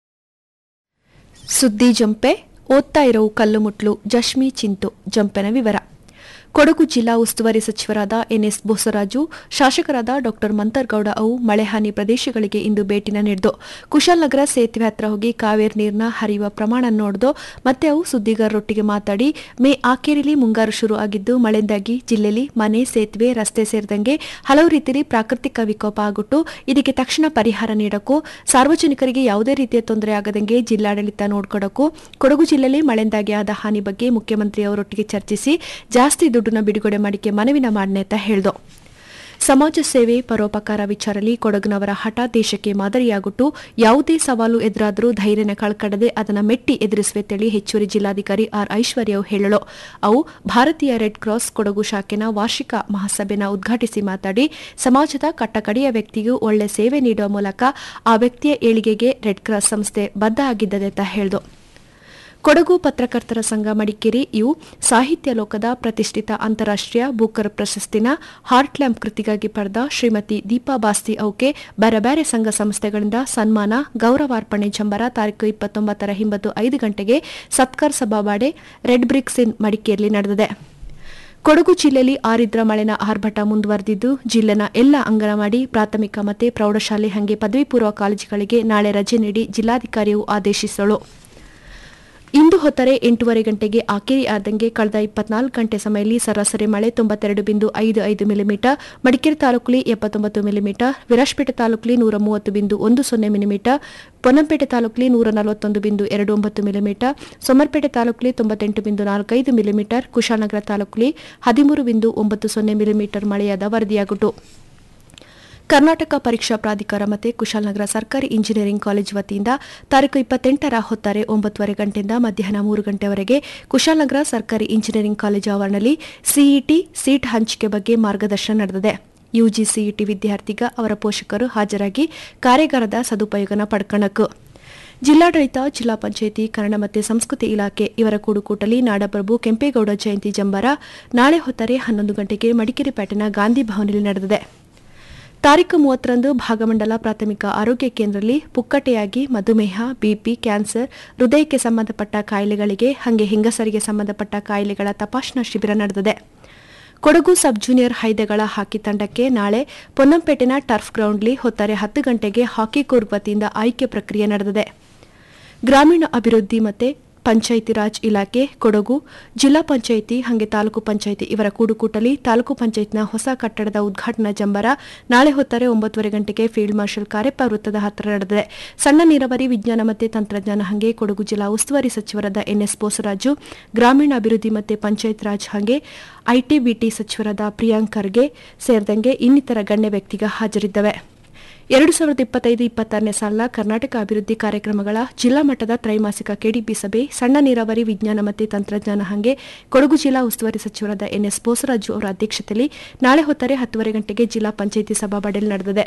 ಸುದ್ದಿ ಜಂಪೆ ಓದ್ತಾ ಇರೋ ಕಲ್ಲು ಮುಟ್ಲು ಜಶ್ಮಿ ಚಿಂತು ಜಂಪೆನ ವಿವರ ಕೊಡಗು ಜಿಲ್ಲಾ ಉಸ್ತುವಾರಿ ಸಚಿವರಾದ ಎನ್ಎಸ್ ಬೋಸರಾಜು ಶಾಸಕರಾದ ಡಾ ಮಂತರ್ಗೌಡ ಅವು ಮಳೆಹಾನಿ ಪ್ರದೇಶಗಳಿಗೆ ಇಂದು ಭೇಟಿನ ನೀಡಿದು ಕುಶಾಲನಗರ ಸೇತುವೆ ಹತ್ರ ಹೋಗಿ ಕಾವೇರಿ ನೀರಿನ ಹರಿಯುವ ಪ್ರಮಾಣ ನೋಡಿದು ಮತ್ತೆ ಅವು ಸುದ್ದಿಗಾರರೊಟ್ಟಿಗೆ ಮಾತಾಡಿ ಮೇ ಆಕೇರಿಲಿ ಮುಂಗಾರು ಶುರು ಆಗಿದ್ದು ಮಳೆಯಿಂದಾಗಿ ಜಿಲ್ಲೆಯಲ್ಲಿ ಮನೆ ಸೇತುವೆ ರಸ್ತೆ ಸೇರಿದಂಗೆ ಹಲವು ರೀತಿಯಲ್ಲಿ ಪ್ರಾಕೃತಿಕ ವಿಕೋಪ ಆಗಿಟ್ಟು ಇದಕ್ಕೆ ತಕ್ಷಣ ಪರಿಹಾರ ನೀಡಕ್ಕೂ ಸಾರ್ವಜನಿಕರಿಗೆ ಯಾವುದೇ ರೀತಿಯ ತೊಂದರೆ ಆಗದಂಗೆ ಜಿಲ್ಲಾಡಳಿತ ನೋಡ್ಕೊಡಕ್ಕೂ ಕೊಡಗು ಜಿಲ್ಲೆಯಲ್ಲಿ ಮಳೆಯಿಂದಾಗಿ ಆದ ಹಾನಿ ಬಗ್ಗೆ ಮುಖ್ಯಮಂತ್ರಿ ಅವರೊಟ್ಟಿಗೆ ಚರ್ಚಿಸಿ ಜಾಸ್ತಿ ದುಡ್ಡನ್ನ ಬಿಡುಗಡೆ ಮಾಡಿಕೆ ಮನವಿನ ಮಾಡನೆ ಅಂತ ಹೇಳ್ದು ಸಮಾಜ ಸೇವೆ ಪರೋಪಕಾರ ವಿಚಾರದಲ್ಲಿ ಕೊಡಗಿನವರ ಹಠ ದೇಶಕ್ಕೆ ಮಾದರಿಯಾಗುಟ್ಟು ಯಾವುದೇ ಸವಾಲು ಎದುರಾದರೂ ಧೈರ್ಯನ ಕಳ್ಕಡದೆ ಅದನ್ನು ಮೆಟ್ಟಿ ಎದುರಿಸುವೆತ್ತೇಳಿ ಹೆಚ್ಚುವರಿ ಜಿಲ್ಲಾಧಿಕಾರಿ ಆರ್ ಐಶ್ವರ್ಯ ಹೇಳಲು ಅವು ಭಾರತೀಯ ರೆಡ್ ಕ್ರಾಸ್ ಕೊಡಗು ಶಾಖೆನ ವಾರ್ಷಿಕ ಮಹಾಸಭೆನ ಉದ್ಘಾಟಿಸಿ ಮಾತಾಡಿ ಸಮಾಜದ ಕಟ್ಟಕಡೆಯ ವ್ಯಕ್ತಿಗೂ ಒಳ್ಳೆ ಸೇವೆ ನೀಡುವ ಮೂಲಕ ಆ ವ್ಯಕ್ತಿಯ ಏಳಿಗೆಗೆ ರೆಡ್ ಕ್ರಾಸ್ ಸಂಸ್ಥೆ ಬದ್ಧ ಆಗಿದ್ದದೆ ಅಂತ ಹೇಳ್ದು ಕೊಡಗು ಪತ್ರಕರ್ತರ ಸಂಘ ಮಡಿಕೇರಿ ಇವು ಸಾಹಿತ್ಯ ಲೋಕದ ಪ್ರತಿಷ್ಠಿತ ಅಂತಾರಾಷ್ಟ್ರೀಯ ಬೂಕರ್ ಪ್ರಶಸ್ತಿನ ಹಾರ್ಟ್ ಲ್ಯಾಂಪ್ ಕೃತಿಗಾಗಿ ಪಡೆದ ಶ್ರೀಮತಿ ದೀಪಾ ಬಾಸ್ತಿ ಔಕೆ ಬೇರೆ ಬೇರೆ ಸಂಘ ಸಂಸ್ಥೆಗಳಿಂದ ಸನ್ಮಾನ ಗೌರವಾರ್ಪಣೆ ಜಂಬರ ತಾರೀಕು ಇಪ್ಪತ್ತೊಂಬತ್ತರ ಹಿಂಬತ್ತು ಐದು ಗಂಟೆಗೆ ಸತ್ಕಾರ್ ಸಭಾವಾಡೆ ರೆಡ್ ಬ್ರಿಕ್ಸ್ ಇನ್ ಮಡಿಕೇರಿಯಲ್ಲಿ ನಡೆದಿದೆ ಕೊಡಗು ಜಿಲ್ಲೆಯಲ್ಲಿ ಆರಿದ್ರ ಮಳೆನ ಆರ್ಭಟ ಮುಂದುವರೆದಿದ್ದು ಜಿಲ್ಲೆನ ಎಲ್ಲ ಅಂಗನವಾಡಿ ಪ್ರಾಥಮಿಕ ಮತ್ತು ಪ್ರೌಢಶಾಲೆ ಹಾಗೆ ಪದವಿ ಪೂರ್ವ ಕಾಲೇಜುಗಳಿಗೆ ನಾಳೆ ರಜೆ ನೀಡಿ ಜಿಲ್ಲಾಧಿಕಾರಿಯು ಆದೇಶಿಸಲು ಇಂದು ಹೊತ್ತರೆ ಎಂಟೂವರೆ ಗಂಟೆಗೆ ಆಕೇರಿ ಆದಂಗೆ ಕಳೆದ ಇಪ್ಪತ್ನಾಲ್ಕು ಗಂಟೆ ಸಮಯದಲ್ಲಿ ಸರಾಸರಿ ಮಳೆ ತೊಂಬತ್ತೆರಡು ಬಿಂದು ಐದು ಐದು ಮಿಲಿಮೀಟರ್ ಮಡಿಕೇರಿ ತಾಲೂಕಲ್ಲಿ ಎಪ್ಪತ್ತೊಂಬತ್ತು ಮಿಲಿಮೀಟರ್ ವಿರಾಜಪೇಟೆ ತಾಲೂಕಲ್ಲಿ ನೂರ ಮೂವತ್ತು ಬಿಂದು ಒಂದು ಸೊನ್ನೆ ಮಿಲಿಮೀಟರ್ ಪೊನ್ನಂಪೇಟೆ ತಾಲೂಕಲ್ಲಿ ನೂರ ನಲವತ್ತೊಂದು ಬಿಂದು ಎರಡು ಒಂಬತ್ತು ಮಿಲಿಮೀಟರ್ ಸೋಮರ್ಪೇಟೆ ತಾಲೂಕಲ್ಲಿ ತೊಂಬತ್ತೆಂಟು ಬಿಂದು ನಾಲ್ಕೈದು ಮಿಲಿಮೀಟರ್ ಕುಶಾಲನಗರ ತಾಲೂಕಲ್ಲಿ ಹದಿಮೂರು ಬಿಂದು ಒಂಬತ್ತು ಸೊನ್ನೆ ಮಿಲಿಮೀಟರ್ ಮಳೆಯಾದ ವರದಿಯಾಗುಟ್ಟು ಕರ್ನಾಟಕ ಪರೀಕ್ಷಾ ಪ್ರಾಧಿಕಾರ ಮತ್ತು ಕುಶಾಲನಗರ ಸರ್ಕಾರಿ ಇಂಜಿನಿಯರಿಂಗ್ ಕಾಲೇಜು ವತಿಯಿಂದ ತಾರೀಕು ಇಪ್ಪತ್ತೆಂಟರ ಹೊತ್ತಾರೆ ಒಂಬತ್ತುವರೆ ಗಂಟೆಯಿಂದ ಮಧ್ಯಾಹ್ನ ಮೂರು ಗಂಟೆವರೆಗೆ ಕುಶಾಲನಗರ ಸರ್ಕಾರಿ ಇಂಜಿನಿಯರಿಂಗ್ ಕಾಲೇಜು ಆವರಣದಲ್ಲಿ ಸಿಇಟಿ ಸೀಟ್ ಹಂಚಿಕೆ ಬಗ್ಗೆ ಮಾರ್ಗದರ್ಶನ ನಡೆದಿದೆ ಯುಜಿ ಸಿಇಟಿ ವಿದ್ಯಾರ್ಥಿಗ ಅವರ ಪೋಷಕರು ಹಾಜರಾಗಿ ಕಾರ್ಯಾಗಾರದ ಸದುಪಯೋಗನ ಪಡ್ಕಣಕ್ಕು ಜಿಲ್ಲಾಡಳಿತ ಜಿಲ್ಲಾ ಪಂಚಾಯಿತಿ ಕನ್ನಡ ಮತ್ತು ಸಂಸ್ಕೃತಿ ಇಲಾಖೆ ಇವರ ಕೂಡುಕೂಟಲಿ ನಾಡಪ್ರಭು ಕೆಂಪೇಗೌಡ ಜಯಂತಿ ಜಂಬಾರ ನಾಳೆ ಹೊತ್ತರೆ ಹನ್ನೊಂದು ಗಂಟೆಗೆ ಮಡಿಕೇರಿ ಪೇಟೆನ ಗಾಂಧಿ ಭವನದಲ್ಲಿ ನಡೆದಿದೆ ತಾರೀಕು ಮೂವತ್ತರಂದು ಭಾಗಮಂಡಲ ಪ್ರಾಥಮಿಕ ಆರೋಗ್ಯ ಕೇಂದ್ರದಲ್ಲಿ ಪುಕ್ಕಟೆಯಾಗಿ ಮಧುಮೇಹ ಬಿಪಿ ಕ್ಯಾನ್ಸರ್ ಹೃದಯಕ್ಕೆ ಸಂಬಂಧಪಟ್ಟ ಕಾಯಿಲೆಗಳಿಗೆ ಹಾಗೆ ಹೆಂಗಸರಿಗೆ ಸಂಬಂಧಪಟ್ಟ ಕಾಯಿಲೆಗಳ ತಪಾಸಣಾ ಶಿಬಿರ ನಡೆದಿದೆ ಕೊಡಗು ಸಬ್ ಜೂನಿಯರ್ ಹೈದೆಗಳ ಹಾಕಿ ತಂಡಕ್ಕೆ ನಾಳೆ ಪೊನ್ನಂಪೇಟೆನ ಟರ್ಫ್ ಗ್ರೌಂಡ್ಲಿ ಹೊತ್ತಾರೆ ಹತ್ತು ಗಂಟೆಗೆ ಹಾಕಿ ಕೋರ್ಟ್ ವತಿಯಿಂದ ಆಯ್ಕೆ ಪ್ರಕ್ರಿಯೆ ನಡೆದಿದೆ ಗ್ರಾಮೀಣ ಅಭಿವೃದ್ಧಿ ಮತ್ತು ಪಂಚಾಯಿತಿ ರಾಜ್ ಇಲಾಖೆ ಕೊಡಗು ಜಿಲ್ಲಾ ಪಂಚಾಯಿತಿ ಹಾಗೆ ತಾಲೂಕು ಪಂಚಾಯಿತಿ ಇವರ ಕೂಡುಕೂಟಲಿ ತಾಲೂಕು ಪಂಚಾಯತ್ನ ಹೊಸ ಕಟ್ಟಡದ ಉದ್ಘಾಟನಾ ಜಂಬರ ನಾಳೆ ಹೊತ್ತಾರೆ ಒಂಬತ್ತುವರೆ ಗಂಟೆಗೆ ಫೀಲ್ಡ್ ಮಾರ್ಷಲ್ ಕಾರ್ಯಪ್ಪ ವೃತ್ತದ ಹತ್ತಿರ ನಡೆದಿದೆ ಸಣ್ಣ ನೀರಾವರಿ ವಿಜ್ಞಾನ ಮತ್ತು ತಂತ್ರಜ್ಞಾನ ಹಾಗೆ ಕೊಡಗು ಜಿಲ್ಲಾ ಉಸ್ತುವಾರಿ ಸಚಿವರಾದ ಎನ್ಎಸ್ ಬೋಸರಾಜು ಗ್ರಾಮೀಣ ಅಭಿವೃದ್ಧಿ ಮತ್ತು ಪಂಚಾಯತ್ ರಾಜ್ ಹಾಗೆ ಐಟಿ ಬಿಟಿ ಸಚಿವರಾದ ಪ್ರಿಯಾಂಕ್ ಖರ್ಗೆ ಸೇರಿದಂಗೆ ಇನ್ನಿತರ ಗಣ್ಯ ವ್ಯಕ್ತಿಗ ಹಾಜರಿದ್ದವೆ ಎರಡು ಸಾವಿರದ ಇಪ್ಪತ್ತೈದು ಇಪ್ಪತ್ತಾರನೇ ಸಾಲಿನ ಕರ್ನಾಟಕ ಅಭಿವೃದ್ಧಿ ಕಾರ್ಯಕ್ರಮಗಳ ಜಿಲ್ಲಾ ಮಟ್ಟದ ತ್ರೈಮಾಸಿಕ ಕೆಡಿಪಿ ಸಭೆ ಸಣ್ಣ ನೀರಾವರಿ ವಿಜ್ಞಾನ ಮತ್ತು ತಂತ್ರಜ್ಞಾನ ಹಾಗೆ ಕೊಡಗು ಜಿಲ್ಲಾ ಉಸ್ತುವಾರಿ ಸಚಿವರಾದ ಎನ್ಎಸ್ ಬೋಸರಾಜು ಅವರ ಅಧ್ಯಕ್ಷತೆಯಲ್ಲಿ ನಾಳೆ ಹೊತ್ತರೆ ಹತ್ತುವರೆ ಗಂಟೆಗೆ ಜಿಲ್ಲಾ ಪಂಚಾಯಿತಿ ಸಭಾಬಾಡೆಯಲ್ಲಿ ನಡೆದಿದೆ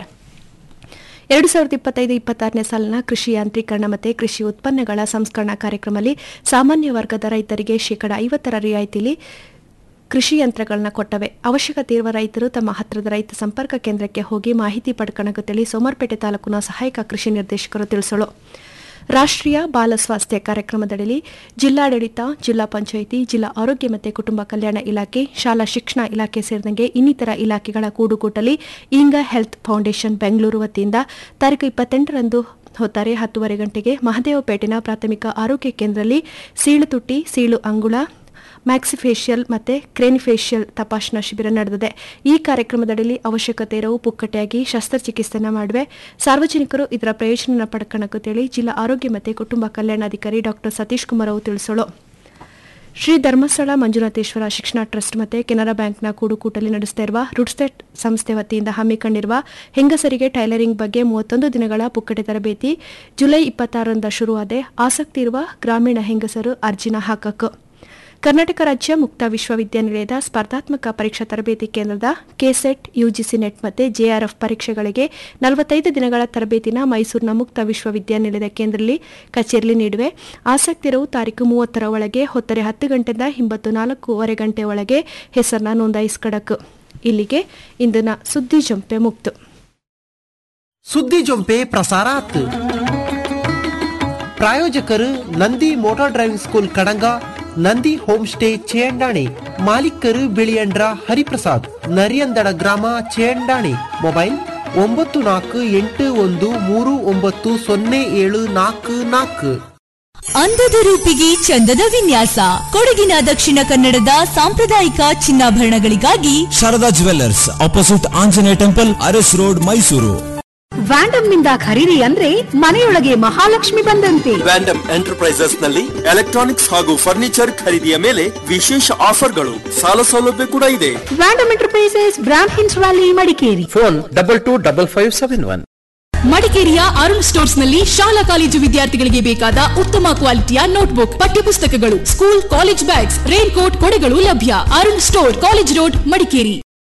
ಎರಡು ಸಾವಿರದ ಇಪ್ಪತ್ತೈದು ಇಪ್ಪತ್ತಾರನೇ ಸಾಲಿನ ಕೃಷಿ ಯಾಂತ್ರೀಕರಣ ಮತ್ತು ಕೃಷಿ ಉತ್ಪನ್ನಗಳ ಸಂಸ್ಕರಣಾ ಕಾರ್ಯಕ್ರಮದಲ್ಲಿ ಸಾಮಾನ್ಯ ವರ್ಗದ ರೈತರಿಗೆ ಶೇಕಡ ಐವತ್ತರ ರಿಯಾಯಿತಿಯಲ್ಲಿ ಕೃಷಿ ಯಂತ್ರಗಳನ್ನ ಕೊಟ್ಟವೆ ಅವಶ್ಯಕತೆ ಇರುವ ರೈತರು ತಮ್ಮ ಹತ್ತಿರದ ರೈತ ಸಂಪರ್ಕ ಕೇಂದ್ರಕ್ಕೆ ಹೋಗಿ ಮಾಹಿತಿ ಪಡ್ಕಣಕತ್ತೇಳಿ ಸೋಮವಾರಪೇಟೆ ತಾಲೂಕಿನ ಸಹಾಯಕ ಕೃಷಿ ನಿರ್ದೇಶಕರು ತಿಳಿಸಲು ರಾಷ್ಟ್ರೀಯ ಬಾಲ ಸ್ವಾಸ್ಥ್ಯ ಕಾರ್ಯಕ್ರಮದಡಿ ಜಿಲ್ಲಾಡಳಿತ ಜಿಲ್ಲಾ ಪಂಚಾಯಿತಿ ಜಿಲ್ಲಾ ಆರೋಗ್ಯ ಮತ್ತು ಕುಟುಂಬ ಕಲ್ಯಾಣ ಇಲಾಖೆ ಶಾಲಾ ಶಿಕ್ಷಣ ಇಲಾಖೆ ಸೇರಿದಂತೆ ಇನ್ನಿತರ ಇಲಾಖೆಗಳ ಕೂಡುಕೂಟಲಿ ಇಂಗ ಹೆಲ್ತ್ ಫೌಂಡೇಶನ್ ಬೆಂಗಳೂರು ವತಿಯಿಂದ ತಾರೀಕು ಇಪ್ಪತ್ತೆಂಟರಂದು ಹೊತ್ತಾರೆ ಹತ್ತುವರೆ ಗಂಟೆಗೆ ಮಹದೇವಪೇಟೆನ ಪ್ರಾಥಮಿಕ ಆರೋಗ್ಯ ಕೇಂದ್ರದಲ್ಲಿ ಸೀಳು ತುಟ್ಟಿ ಸೀಳು ಅಂಗುಳ ಮ್ಯಾಕ್ಸಿಫೇಶಿಯಲ್ ಮತ್ತು ಕ್ರೇನಿಫೇಶಿಯಲ್ ತಪಾಸಣಾ ಶಿಬಿರ ನಡೆದಿದೆ ಈ ಕಾರ್ಯಕ್ರಮದಡಿಯಲ್ಲಿ ಅವಶ್ಯಕತೆ ಇರುವ ಪುಕ್ಕಟೆಯಾಗಿ ಶಸ್ತ್ರಚಿಕಿತ್ಸೆನ ಮಾಡುವೆ ಸಾರ್ವಜನಿಕರು ಇದರ ಪ್ರಯೋಜನ ಪಡ್ಕೊಳ್ಳೋಕ್ಕಂತೇಳಿ ಜಿಲ್ಲಾ ಆರೋಗ್ಯ ಮತ್ತು ಕುಟುಂಬ ಕಲ್ಯಾಣಾಧಿಕಾರಿ ಡಾಕ್ಟರ್ ಸತೀಶ್ ಕುಮಾರ್ ಅವರು ತಿಳಿಸೋಳು ಶ್ರೀ ಧರ್ಮಸ್ಥಳ ಮಂಜುನಾಥೇಶ್ವರ ಶಿಕ್ಷಣ ಟ್ರಸ್ಟ್ ಮತ್ತು ಕೆನರಾ ಬ್ಯಾಂಕ್ನ ಕೂಡುಕೂಟಲ್ಲಿ ನಡೆಸ್ತಾ ಇರುವ ರುಡ್ಸ್ಟೆಟ್ ಸಂಸ್ಥೆ ವತಿಯಿಂದ ಹಮ್ಮಿಕೊಂಡಿರುವ ಹೆಂಗಸರಿಗೆ ಟೈಲರಿಂಗ್ ಬಗ್ಗೆ ಮೂವತ್ತೊಂದು ದಿನಗಳ ಪುಕ್ಕಟೆ ತರಬೇತಿ ಜುಲೈ ಇಪ್ಪತ್ತಾರರಿಂದ ಶುರುವಾದೆ ಆಸಕ್ತಿ ಇರುವ ಗ್ರಾಮೀಣ ಹೆಂಗಸರು ಅರ್ಜಿನ ಹಾಕಕ್ಕೆ ಕರ್ನಾಟಕ ರಾಜ್ಯ ಮುಕ್ತ ವಿಶ್ವವಿದ್ಯಾನಿಲಯದ ಸ್ಪರ್ಧಾತ್ಮಕ ಪರೀಕ್ಷಾ ತರಬೇತಿ ಕೇಂದ್ರದ ಕೆಸೆಟ್ ಯುಜಿಸಿ ನೆಟ್ ಮತ್ತು ಜೆಆರ್ಎಫ್ ಪರೀಕ್ಷೆಗಳಿಗೆ ನಲವತ್ತೈದು ದಿನಗಳ ತರಬೇತಿನ ಮೈಸೂರಿನ ಮುಕ್ತ ವಿಶ್ವವಿದ್ಯಾನಿಲಯದ ಕೇಂದ್ರದಲ್ಲಿ ಕಚೇರಿಯಲ್ಲಿ ನೀಡುವೆ ಆಸಕ್ತಿರವು ತಾರೀಕು ಮೂವತ್ತರ ಒಳಗೆ ಹೊತ್ತರೆ ಹತ್ತು ಗಂಟೆಯಿಂದ ಹಿಂಬತ್ತು ನಾಲ್ಕೂವರೆ ಗಂಟೆ ಒಳಗೆ ಹೆಸರನ್ನ ನೋಂದಾಯಿಸ್ಕೊಡಕ್ಕೆ ಇಲ್ಲಿಗೆ ಇಂದಿನ ಸುದ್ದಿ ಜಂಪೆ ಮುಕ್ತು
ಸುದ್ದಿ ಜೊಂಪೆ ಪ್ರಸಾರಾತ್ ಪ್ರಾಯೋಜಕರು Nandi motor driving school Kadanga Nandi home stay Chendani ಮಾಲೀಕರು ಬಿಳಿಯಂಡ್ರ ಹರಿಪ್ರಸಾದ್ ನರಿಯಂದಡ ಗ್ರಾಮ ಚೇಂಡಾಣಿ ಮೊಬೈಲ್ ಒಂಬತ್ತು ನಾಲ್ಕು ಎಂಟು ಒಂದು ಮೂರು ಒಂಬತ್ತು ಸೊನ್ನೆ ಏಳು ನಾಲ್ಕು ನಾಲ್ಕು
ಅಂದದ ರೂಪಿಗೆ ಚಂದದ ವಿನ್ಯಾಸ ಕೊಡಗಿನ ದಕ್ಷಿಣ ಕನ್ನಡದ ಸಾಂಪ್ರದಾಯಿಕ ಚಿನ್ನಾಭರಣಗಳಿಗಾಗಿ
Sharada jewellers opposite Anjaneya temple Aras road Mysuru
ವ್ಯಾಂಡಮ್ ನಿಂದ ಖರೀದಿ ಅಂದ್ರೆ ಮನೆಯೊಳಗೆ ಮಹಾಲಕ್ಷ್ಮಿ ಬಂದಂತೆ
ವ್ಯಾಂಡಮ್ ಎಂಟರ್ಪ್ರೈಸಸ್ ನಲ್ಲಿ ಎಲೆಕ್ಟ್ರಾನಿಕ್ಸ್ ಹಾಗೂ ಫರ್ನಿಚರ್ ಖರೀದಿಯ ಮೇಲೆ ವಿಶೇಷ ಆಫರ್ಗಳು ಸಾಲ ಸೌಲಭ್ಯ ಕೂಡ ಇದೆ
ವ್ಯಾಂಡಮ್ ಎಂಟರ್ಪ್ರೈಸಸ್ ಬ್ರಾಂಡ್ ಹಿನ್ಸ್ valley Madikeri
phone double two double five seven one
ಮಡಿಕೇರಿಯ ಅರುಣ್ ಸ್ಟೋರ್ಸ್ ನಲ್ಲಿ ಶಾಲಾ ಕಾಲೇಜು ವಿದ್ಯಾರ್ಥಿಗಳಿಗೆ ಬೇಕಾದ ಉತ್ತಮ ಕ್ವಾಲಿಟಿಯ ನೋಟ್ಬುಕ್ ಪಠ್ಯಪುಸ್ತಕಗಳು school college bags rain coat ಕೊಡೆಗಳು ಲಭ್ಯ Arun store college road Madikeri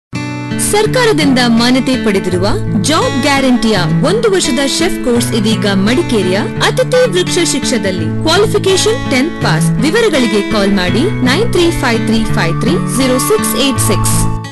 ಸರ್ಕಾರದಿಂದ ಮಾನ್ಯತೆ ಪಡೆದಿರುವ ಜಾಬ್ ಗ್ಯಾರಂಟಿಯ ಒಂದು ವರ್ಷದ ಶೆಫ್ ಕೋರ್ಸ್ ಇದೀಗ ಮಡಿಕೇರಿಯ ಅತಿಥಿ ವೃಕ್ಷ ಶಿಕ್ಷದಲ್ಲಿ ಕ್ವಾಲಿಫಿಕೇಶನ್ ಟೆಂತ್ ಪಾಸ್ ವಿವರಗಳಿಗೆ ಕಾಲ್ ಮಾಡಿ nine three five three five three zero six eight six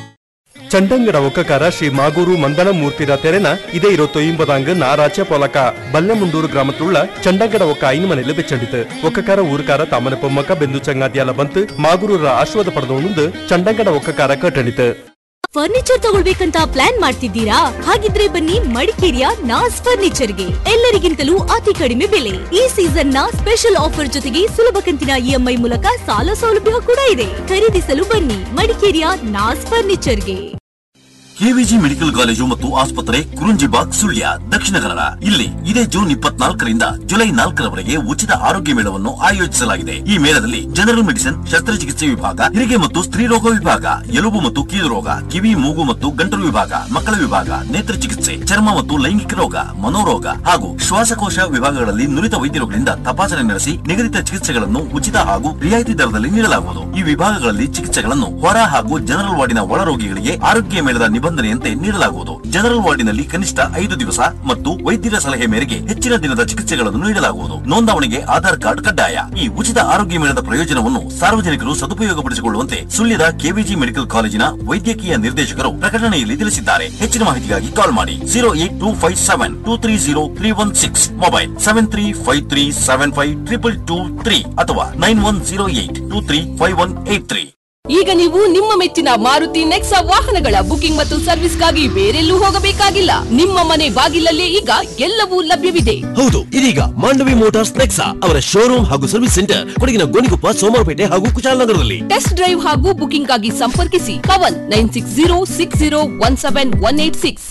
ಚಂಡಂಗಡ ಒಕ್ಕಕಾರ ಶ್ರೀ ಮಾಗೂರು ಮಂದನಮೂರ್ತಿರ ತೆರೆನ ಇದೇ ಇರುವತ್ತು ಇಂಬದಾಂಗ್ ನಾರಾಚ ಪೊಲಕ ಬಲ್ಲೆಮುಂಡೂರು ಗ್ರಾಮத்துள்ள ಚಂಡಂಗಡ ಒಕ್ಕ ಐನು ಮನೆಯಲ್ಲಿ ಬೆಚ್ಚಂಡಿತು ಒಕ್ಕಕಾರ ಊರುಕಾರ ತಮ್ಮನ ಪೊಮ್ಮಕ್ಕ ಬೆಂದು ಚಂಗಾದಿಯಲ್ಲ ಬಂತು ಮಾಗೂರರ ಆಶ್ವಾದ ಪಡೆದವನುಂದು ಚಂಡಂಗಡ ಒಕ್ಕಕಾರ ಕಟ್ಟಣಿತು
ಫರ್ನಿಚರ್ ತಗೊಳ್ಬೇಕಂತ ಪ್ಲಾನ್ ಮಾಡ್ತಿದ್ದೀರಾ ಹಾಗಿದ್ರೆ ಬನ್ನಿ ಮಡಿಕೇರಿಯ ನಾಸ್ ಫರ್ನಿಚರ್ಗೆ ಎಲ್ಲರಿಗಿಂತಲೂ ಅತಿ ಕಡಿಮೆ ಬೆಲೆ ಈ ಸೀಸನ್ ನ ಸ್ಪೆಷಲ್ ಆಫರ್ ಜೊತೆಗೆ ಸುಲಭ ಕಂತಿನ ಇಎಂಐ ಮೂಲಕ ಸಾಲ ಸೌಲಭ್ಯ ಕೂಡ ಇದೆ ಖರೀದಿಸಲು ಬನ್ನಿ ಮಡಿಕೇರಿಯ ನಾಸ್ ಫರ್ನಿಚರ್ಗೆ
ಕೆವಿಜಿ ಮೆಡಿಕಲ್ ಕಾಲೇಜು ಮತ್ತು ಆಸ್ಪತ್ರೆ ಕುರುಂಜಿಬಾಗ್ ಸುಳ್ಯ ದಕ್ಷಿಣ ಕನ್ನಡ ಇಲ್ಲಿ ಇದೇ ಜೂನ್ ಇಪ್ಪತ್ನಾಲ್ಕರಿಂದ ಜುಲೈ ನಾಲ್ಕರವರೆಗೆ ಉಚಿತ ಆರೋಗ್ಯ ಮೇಳವನ್ನು ಆಯೋಜಿಸಲಾಗಿದೆ ಈ ಮೇಳದಲ್ಲಿ ಜನರಲ್ ಮೆಡಿಸಿನ್ ಶಸ್ತ್ರಚಿಕಿತ್ಸೆ ವಿಭಾಗ ಹೆರಿಗೆ ಮತ್ತು ಸ್ತ್ರೀರೋಗ ವಿಭಾಗ ಎಲುಬು ಮತ್ತು ಕೀಲು ರೋಗ ಕಿವಿ ಮೂಗು ಮತ್ತು ಗಂಟಲು ವಿಭಾಗ ಮಕ್ಕಳ ವಿಭಾಗ ನೇತ್ರ ಚಿಕಿತ್ಸೆ ಚರ್ಮ ಮತ್ತು ಲೈಂಗಿಕ ರೋಗ ಮನೋರೋಗ ಹಾಗೂ ಶ್ವಾಸಕೋಶ ವಿಭಾಗಗಳಲ್ಲಿ ನುರಿತ ವೈದ್ಯರುಗಳಿಂದ ತಪಾಸಣೆ ನಡೆಸಿ ನಿಗದಿತ ಚಿಕಿತ್ಸೆಗಳನ್ನು ಉಚಿತ ಹಾಗೂ ರಿಯಾಯಿತಿ ದರದಲ್ಲಿ ನೀಡಲಾಗುವುದು ಈ ವಿಭಾಗಗಳಲ್ಲಿ ಚಿಕಿತ್ಸೆಗಳನ್ನು ಹೊರ ಹಾಗೂ ಜನರಲ್ ವಾರ್ಡಿನ ಒಳರೋಗಿಗಳಿಗೆ ಆರೋಗ್ಯ ಮೇಳದ ನಿಬಂಧನೆಯಂತೆ ನೀಡಲಾಗುವುದು ಜನರಲ್ ವಾರ್ಡಿನಲ್ಲಿ ಕನಿಷ್ಠ ಐದು ದಿವಸ ಮತ್ತು ವೈದ್ಯರ ಸಲಹೆ ಮೇರೆಗೆ ಹೆಚ್ಚಿನ ದಿನದ ಚಿಕಿತ್ಸೆಗಳನ್ನು ನೀಡಲಾಗುವುದು ನೋಂದಾವಣೆಗೆ ಆಧಾರ್ ಕಾರ್ಡ್ ಕಡ್ಡಾಯ ಈ ಉಚಿತ ಆರೋಗ್ಯ ಮೇಳದ ಪ್ರಯೋಜನವನ್ನು ಸಾರ್ವಜನಿಕರು ಸದುಪಯೋಗಪಡಿಸಿಕೊಳ್ಳುವಂತೆ ಸುಳ್ಯದ ಕೆವಿಜಿ ಮೆಡಿಕಲ್ ಕಾಲೇಜಿನ ವೈದ್ಯಕೀಯ ನಿರ್ದೇಶಕರು ಪ್ರಕಟಣೆಯಲ್ಲಿ ತಿಳಿಸಿದ್ದಾರೆ ಹೆಚ್ಚಿನ ಮಾಹಿತಿಗಾಗಿ ಕಾಲ್ ಮಾಡಿ zero eight two five seven two three zero three one six mobile seven three five three seven five triple two three ಅಥವಾ nine one zero eight two three five one eight three
ಈಗ ನೀವು ನಿಮ್ಮ ಮೆಚ್ಚಿನ ಮಾರುತಿ ನೆಕ್ಸಾ ವಾಹನಗಳ booking ಮತ್ತು ಸರ್ವಿಸ್ಗಾಗಿ ಬೇರೆಲ್ಲೂ ಹೋಗಬೇಕಾಗಿಲ್ಲ ನಿಮ್ಮ ಮನೆ ಬಾಗಿಲಲ್ಲೇ ಈಗ ಎಲ್ಲವೂ ಲಭ್ಯವಿದೆ
ಹೌದು ಇದೀಗ ಮಾಂಡವಿ ಮೋಟಾರ್ಸ್ ನೆಕ್ಸಾ ಅವರ ಶೋರೂಮ್ ಹಾಗೂ ಸರ್ವಿಸ್ ಸೆಂಟರ್ ಕೊಡಗಿನ ಗೋಣಿಕೊಪ್ಪ ಸೋಮವಾರಪೇಟೆ ಹಾಗೂ ಕುಶಾಲನಗರದಲ್ಲಿ
ಟೆಸ್ಟ್ ಡ್ರೈವ್ ಹಾಗೂ ಬುಕಿಂಗ್ ಆಗಿ ಸಂಪರ್ಕಿಸಿ Pavan nine six zero six zero one seven one eight six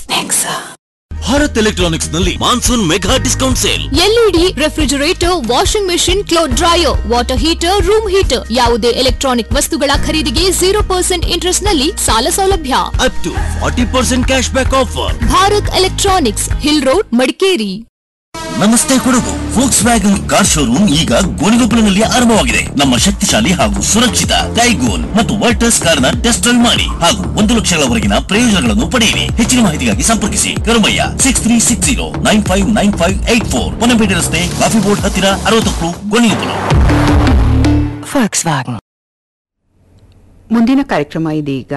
Bharat electronics ನಲ್ಲಿ monsoon mega discount sale
LED refrigerator washing machine cloth dryer water heater room heater ಯಾವುದೇ electronic ವಸ್ತುಗಳ ಖರೀದಿಗೆ ಜೀರೋ ಪರ್ಸೆಂಟ್ ಇಂಟ್ರೆಸ್ಟ್ ನಲ್ಲಿ ಸಾಲ ಸೌಲಭ್ಯ
up to forty percent cash back offer
Bharat electronics hill road Madikeri
ನಮಸ್ತೆ Kodagu Volkswagen car showroom ಈಗ ಗೋಣಿಗೊಪ್ಪಲಿನಲ್ಲಿ ಆರಂಭವಾಗಿದೆ ನಮ್ಮ ಶಕ್ತಿಶಾಲಿ ಹಾಗೂ ಸುರಕ್ಷಿತ ಟೈಗೋನ್ ಮತ್ತು ವರ್ಟಸ್ ಕಾರ್ ನ ಟೆಸ್ಟ್ ಡ್ರೈವ್ ಮಾಡಿ ಹಾಗೂ ಒಂದು ಲಕ್ಷಗಳವರೆಗಿನ ಪ್ರಯೋಜನಗಳನ್ನು ಪಡೆಯಿರಿ ಹೆಚ್ಚಿನ ಮಾಹಿತಿಗಾಗಿ ಸಂಪರ್ಕಿಸಿ Karumaiah six three six zero nine five nine five eight four Ponnampet ರಸ್ತೆ ಕಾಫಿ ಬೋರ್ಡ್ ಹತ್ತಿರ ಅರವತ್ತಕ್ಕೂ ಗೋಣಿಗೊಪ್ಪಲು
ಮುಂದಿನ ಕಾರ್ಯಕ್ರಮ ಇದೀಗ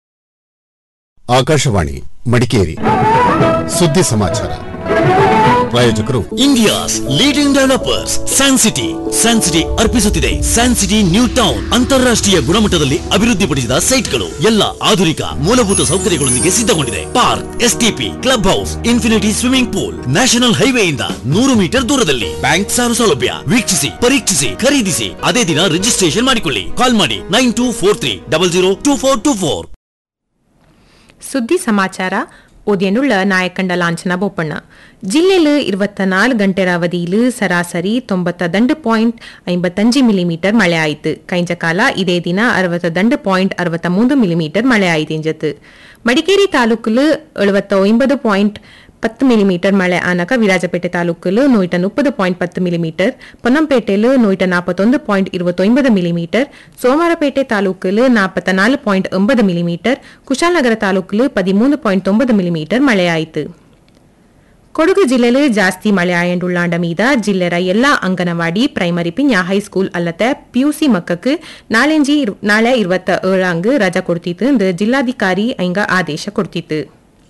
ಆಕಾಶವಾಣಿ ಮಡಿಕೇರಿ ಸುದ್ದಿ ಸಮಾಚಾರ
ಪ್ರಾಯೋಜಕರು India's leading developers San City San City ಅರ್ಪಿಸುತ್ತಿದೆ ಸ್ಯಾನ್ ಸಿಟಿ ನ್ಯೂ ಟೌನ್ ಅಂತಾರಾಷ್ಟ್ರೀಯ ಗುಣಮಟ್ಟದಲ್ಲಿ ಅಭಿವೃದ್ಧಿಪಡಿಸಿದ ಸೈಟ್ಗಳು ಎಲ್ಲ ಆಧುನಿಕ ಮೂಲಭೂತ ಸೌಕರ್ಯಗಳೊಂದಿಗೆ ಸಿದ್ಧಗೊಂಡಿದೆ park STP club house infinity swimming pool national ಹೈವೇಯಿಂದ ನೂರು ಮೀಟರ್ ದೂರದಲ್ಲಿ ಬ್ಯಾಂಕ್ ಸಾಲ ಸೌಲಭ್ಯ ವೀಕ್ಷಿಸಿ ಪರೀಕ್ಷಿಸಿ ಖರೀದಿಸಿ ಅದೇ ದಿನ ರಿಜಿಸ್ಟ್ರೇಷನ್ ಮಾಡಿಕೊಳ್ಳಿ ಕಾಲ್ ಮಾಡಿ nine two four three double zero two four two four
ಸುದ್ದಿ ಸಮಾಚಾರ ಉದಯನುಳ್ಳ ನಾಯಕಂಡ ಲಾಂಛನ ಬೋಪಣ್ಣ ಜಿಲ್ಲೆಯಲ್ಲಿ இருபத்தி நாலு ಗಂಟೆರ ಅವಧಿயில் ಸರಾಸರಿ ತೊಂಬತ್ತ ದಂಡು ಪಾಯಿಂಟ್ ಐಂಬತ್ತಂಜು ಮಿಲಿಮೀಟರ್ ಮಳೆ ಆಯಿತು ಕೈಂಜ ಕಾಲ ಇದೇ ದಿನ ಅರವತ್ತ ದಂಡು ಪಾಯಿಂಟ್ ಅರವತ್ತ ಮೂರು ಮಿಲಿಮೀಟರ್ ಮಳೆ ಆಯಿತು ಇಂಜತ್ತು ಮಡಿಕೇರಿ ತಾಲೂಕಿಲು ಎಳುವತ್ತ ಒಂಬತ್ತು ಪಾಯಿಂಟ್ ಪತ್ತು ಮಿಲಿಮೀಟರ್ ಮಳೆ ಆನಕ ವಿರಾಜಪೇಟೆ ತಾಲೂಕಿಲು ನೂಟ ಮುಪ್ಪದು ಪಾಯಿಂಟ್ ಪತ್ತು ಮಿಲಿಮೀಟರ್ ಪೊನ್ನಂಪೇಟೆಲು ನೂಟ ನಾಪತ್ತೊಂದು ಪಾಯಿಂಟ್ ಇರುವತ್ತೊಂಬದು ಮಿಲಿಮೀಟರ್ ಸೋಮವಾರಪೇಟೆ ತಾಲೂಕಿಲು ನಾಪತ್ತ ನಾಲ್ಕು ಪಾಯಿಂಟ್ ಒಂಬತ್ತು ಮಿಲಿಮೀಟರ್ ಕುಶಾಲನಗರ ತಾಲೂಕಿಲು ಪದಿಮೂರು ಪಾಯಿಂಟ್ ತೊಂಬತ್ತು ಮಿಲಿಮೀಟರ್ ಮಳೆಯಾಯಿತು ಕೊಡಗು ಜಿಲ್ಲೆಲು ಜಾಸ್ತಿ ಮಳೆ ಆಯಂಡುಳ್ಳಾಂಡ ಮೀದ ಜಿಲ್ಲೆರ ಎಲ್ಲಾ ಅಂಗನವಾಡಿ ಪ್ರೈಮರಿ ಪಿಂಜ ಹೈಸ್ಕೂಲ್ ಅಲ್ಲತೆ ಪಿಯುಸಿ ಮಕ್ಕಕ್ಕೆ ನಾಳೆಂಜಿ ಇರು- ನಾಳೆ ಇರುವತ್ತ ಏಳಾಂಗ್ ರಜಾ ಕೊಡ್ತಿತ್ತು ಎಂದು ಜಿಲ್ಲಾಧಿಕಾರಿ ಐಂಗ ಆದೇಶ ಕೊಡ್ತಿತ್ತು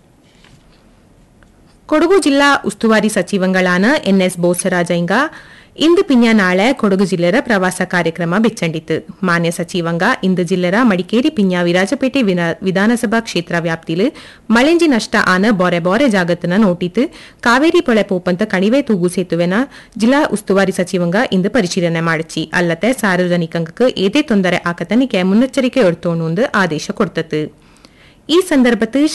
ಕೊಡಗು ಜಿಲ್ಲಾ ಉಸ್ತುವಾರಿ ಸಚಿವಂಗಳಾನ ಎನ್ಎಸ್ ಬೋಸರಾಜ ಐಂಗ ಇಂದು ಪಿಂಜ ನಾಳೆ ಕೊಡಗು ಜಿಲ್ಲೆರ ಪ್ರವಾಸ ಕಾರ್ಯಕ್ರಮ ಬೆಚ್ಚಂಡಿತು ಮಾನ್ಯ ಸಚಿವಂಗ ಇಂದು ಜಿಲ್ಲೆರ ಮಡಿಕೇರಿ ಪಿಂಜ ವಿರಾಜಪೇಟೆ ವಿನ- ವಿಧಾನಸಭಾ ಕ್ಷೇತ್ರ ವ್ಯಾಪ್ತಿಲು ಮಳೆಂಜಿ ನಷ್ಟ ಆನ ಬೊರೆ ಬೊರೆ ಜಾಗತನ ನೋಟಿತು ಕಾವೇರಿ ಪೊಳೆ ಪೋಪಂತ ಕಣಿವೆ ತೂಗು ಸೇತುವೆನ ಜಿಲ್ಲಾ ಉಸ್ತುವಾರಿ ಸಚಿವಂಗ ಇಂದು ಪರಿಶೀಲನೆ ಮಾಡಿಚಿ ಅಲ್ಲದೆ ಸಾರ್ವಜನಿಕಂಗಕ್ಕೆ ಏದೇ ತೊಂದರೆ ಆಕತನಿಗೆ ಮುನ್ನೆಚ್ಚರಿಕೆ ಎಡ್ತೋಣು ಆದೇಶ ಕೊಡ್ತತು ಈ ಸಂದರ್ಭത്തിൽ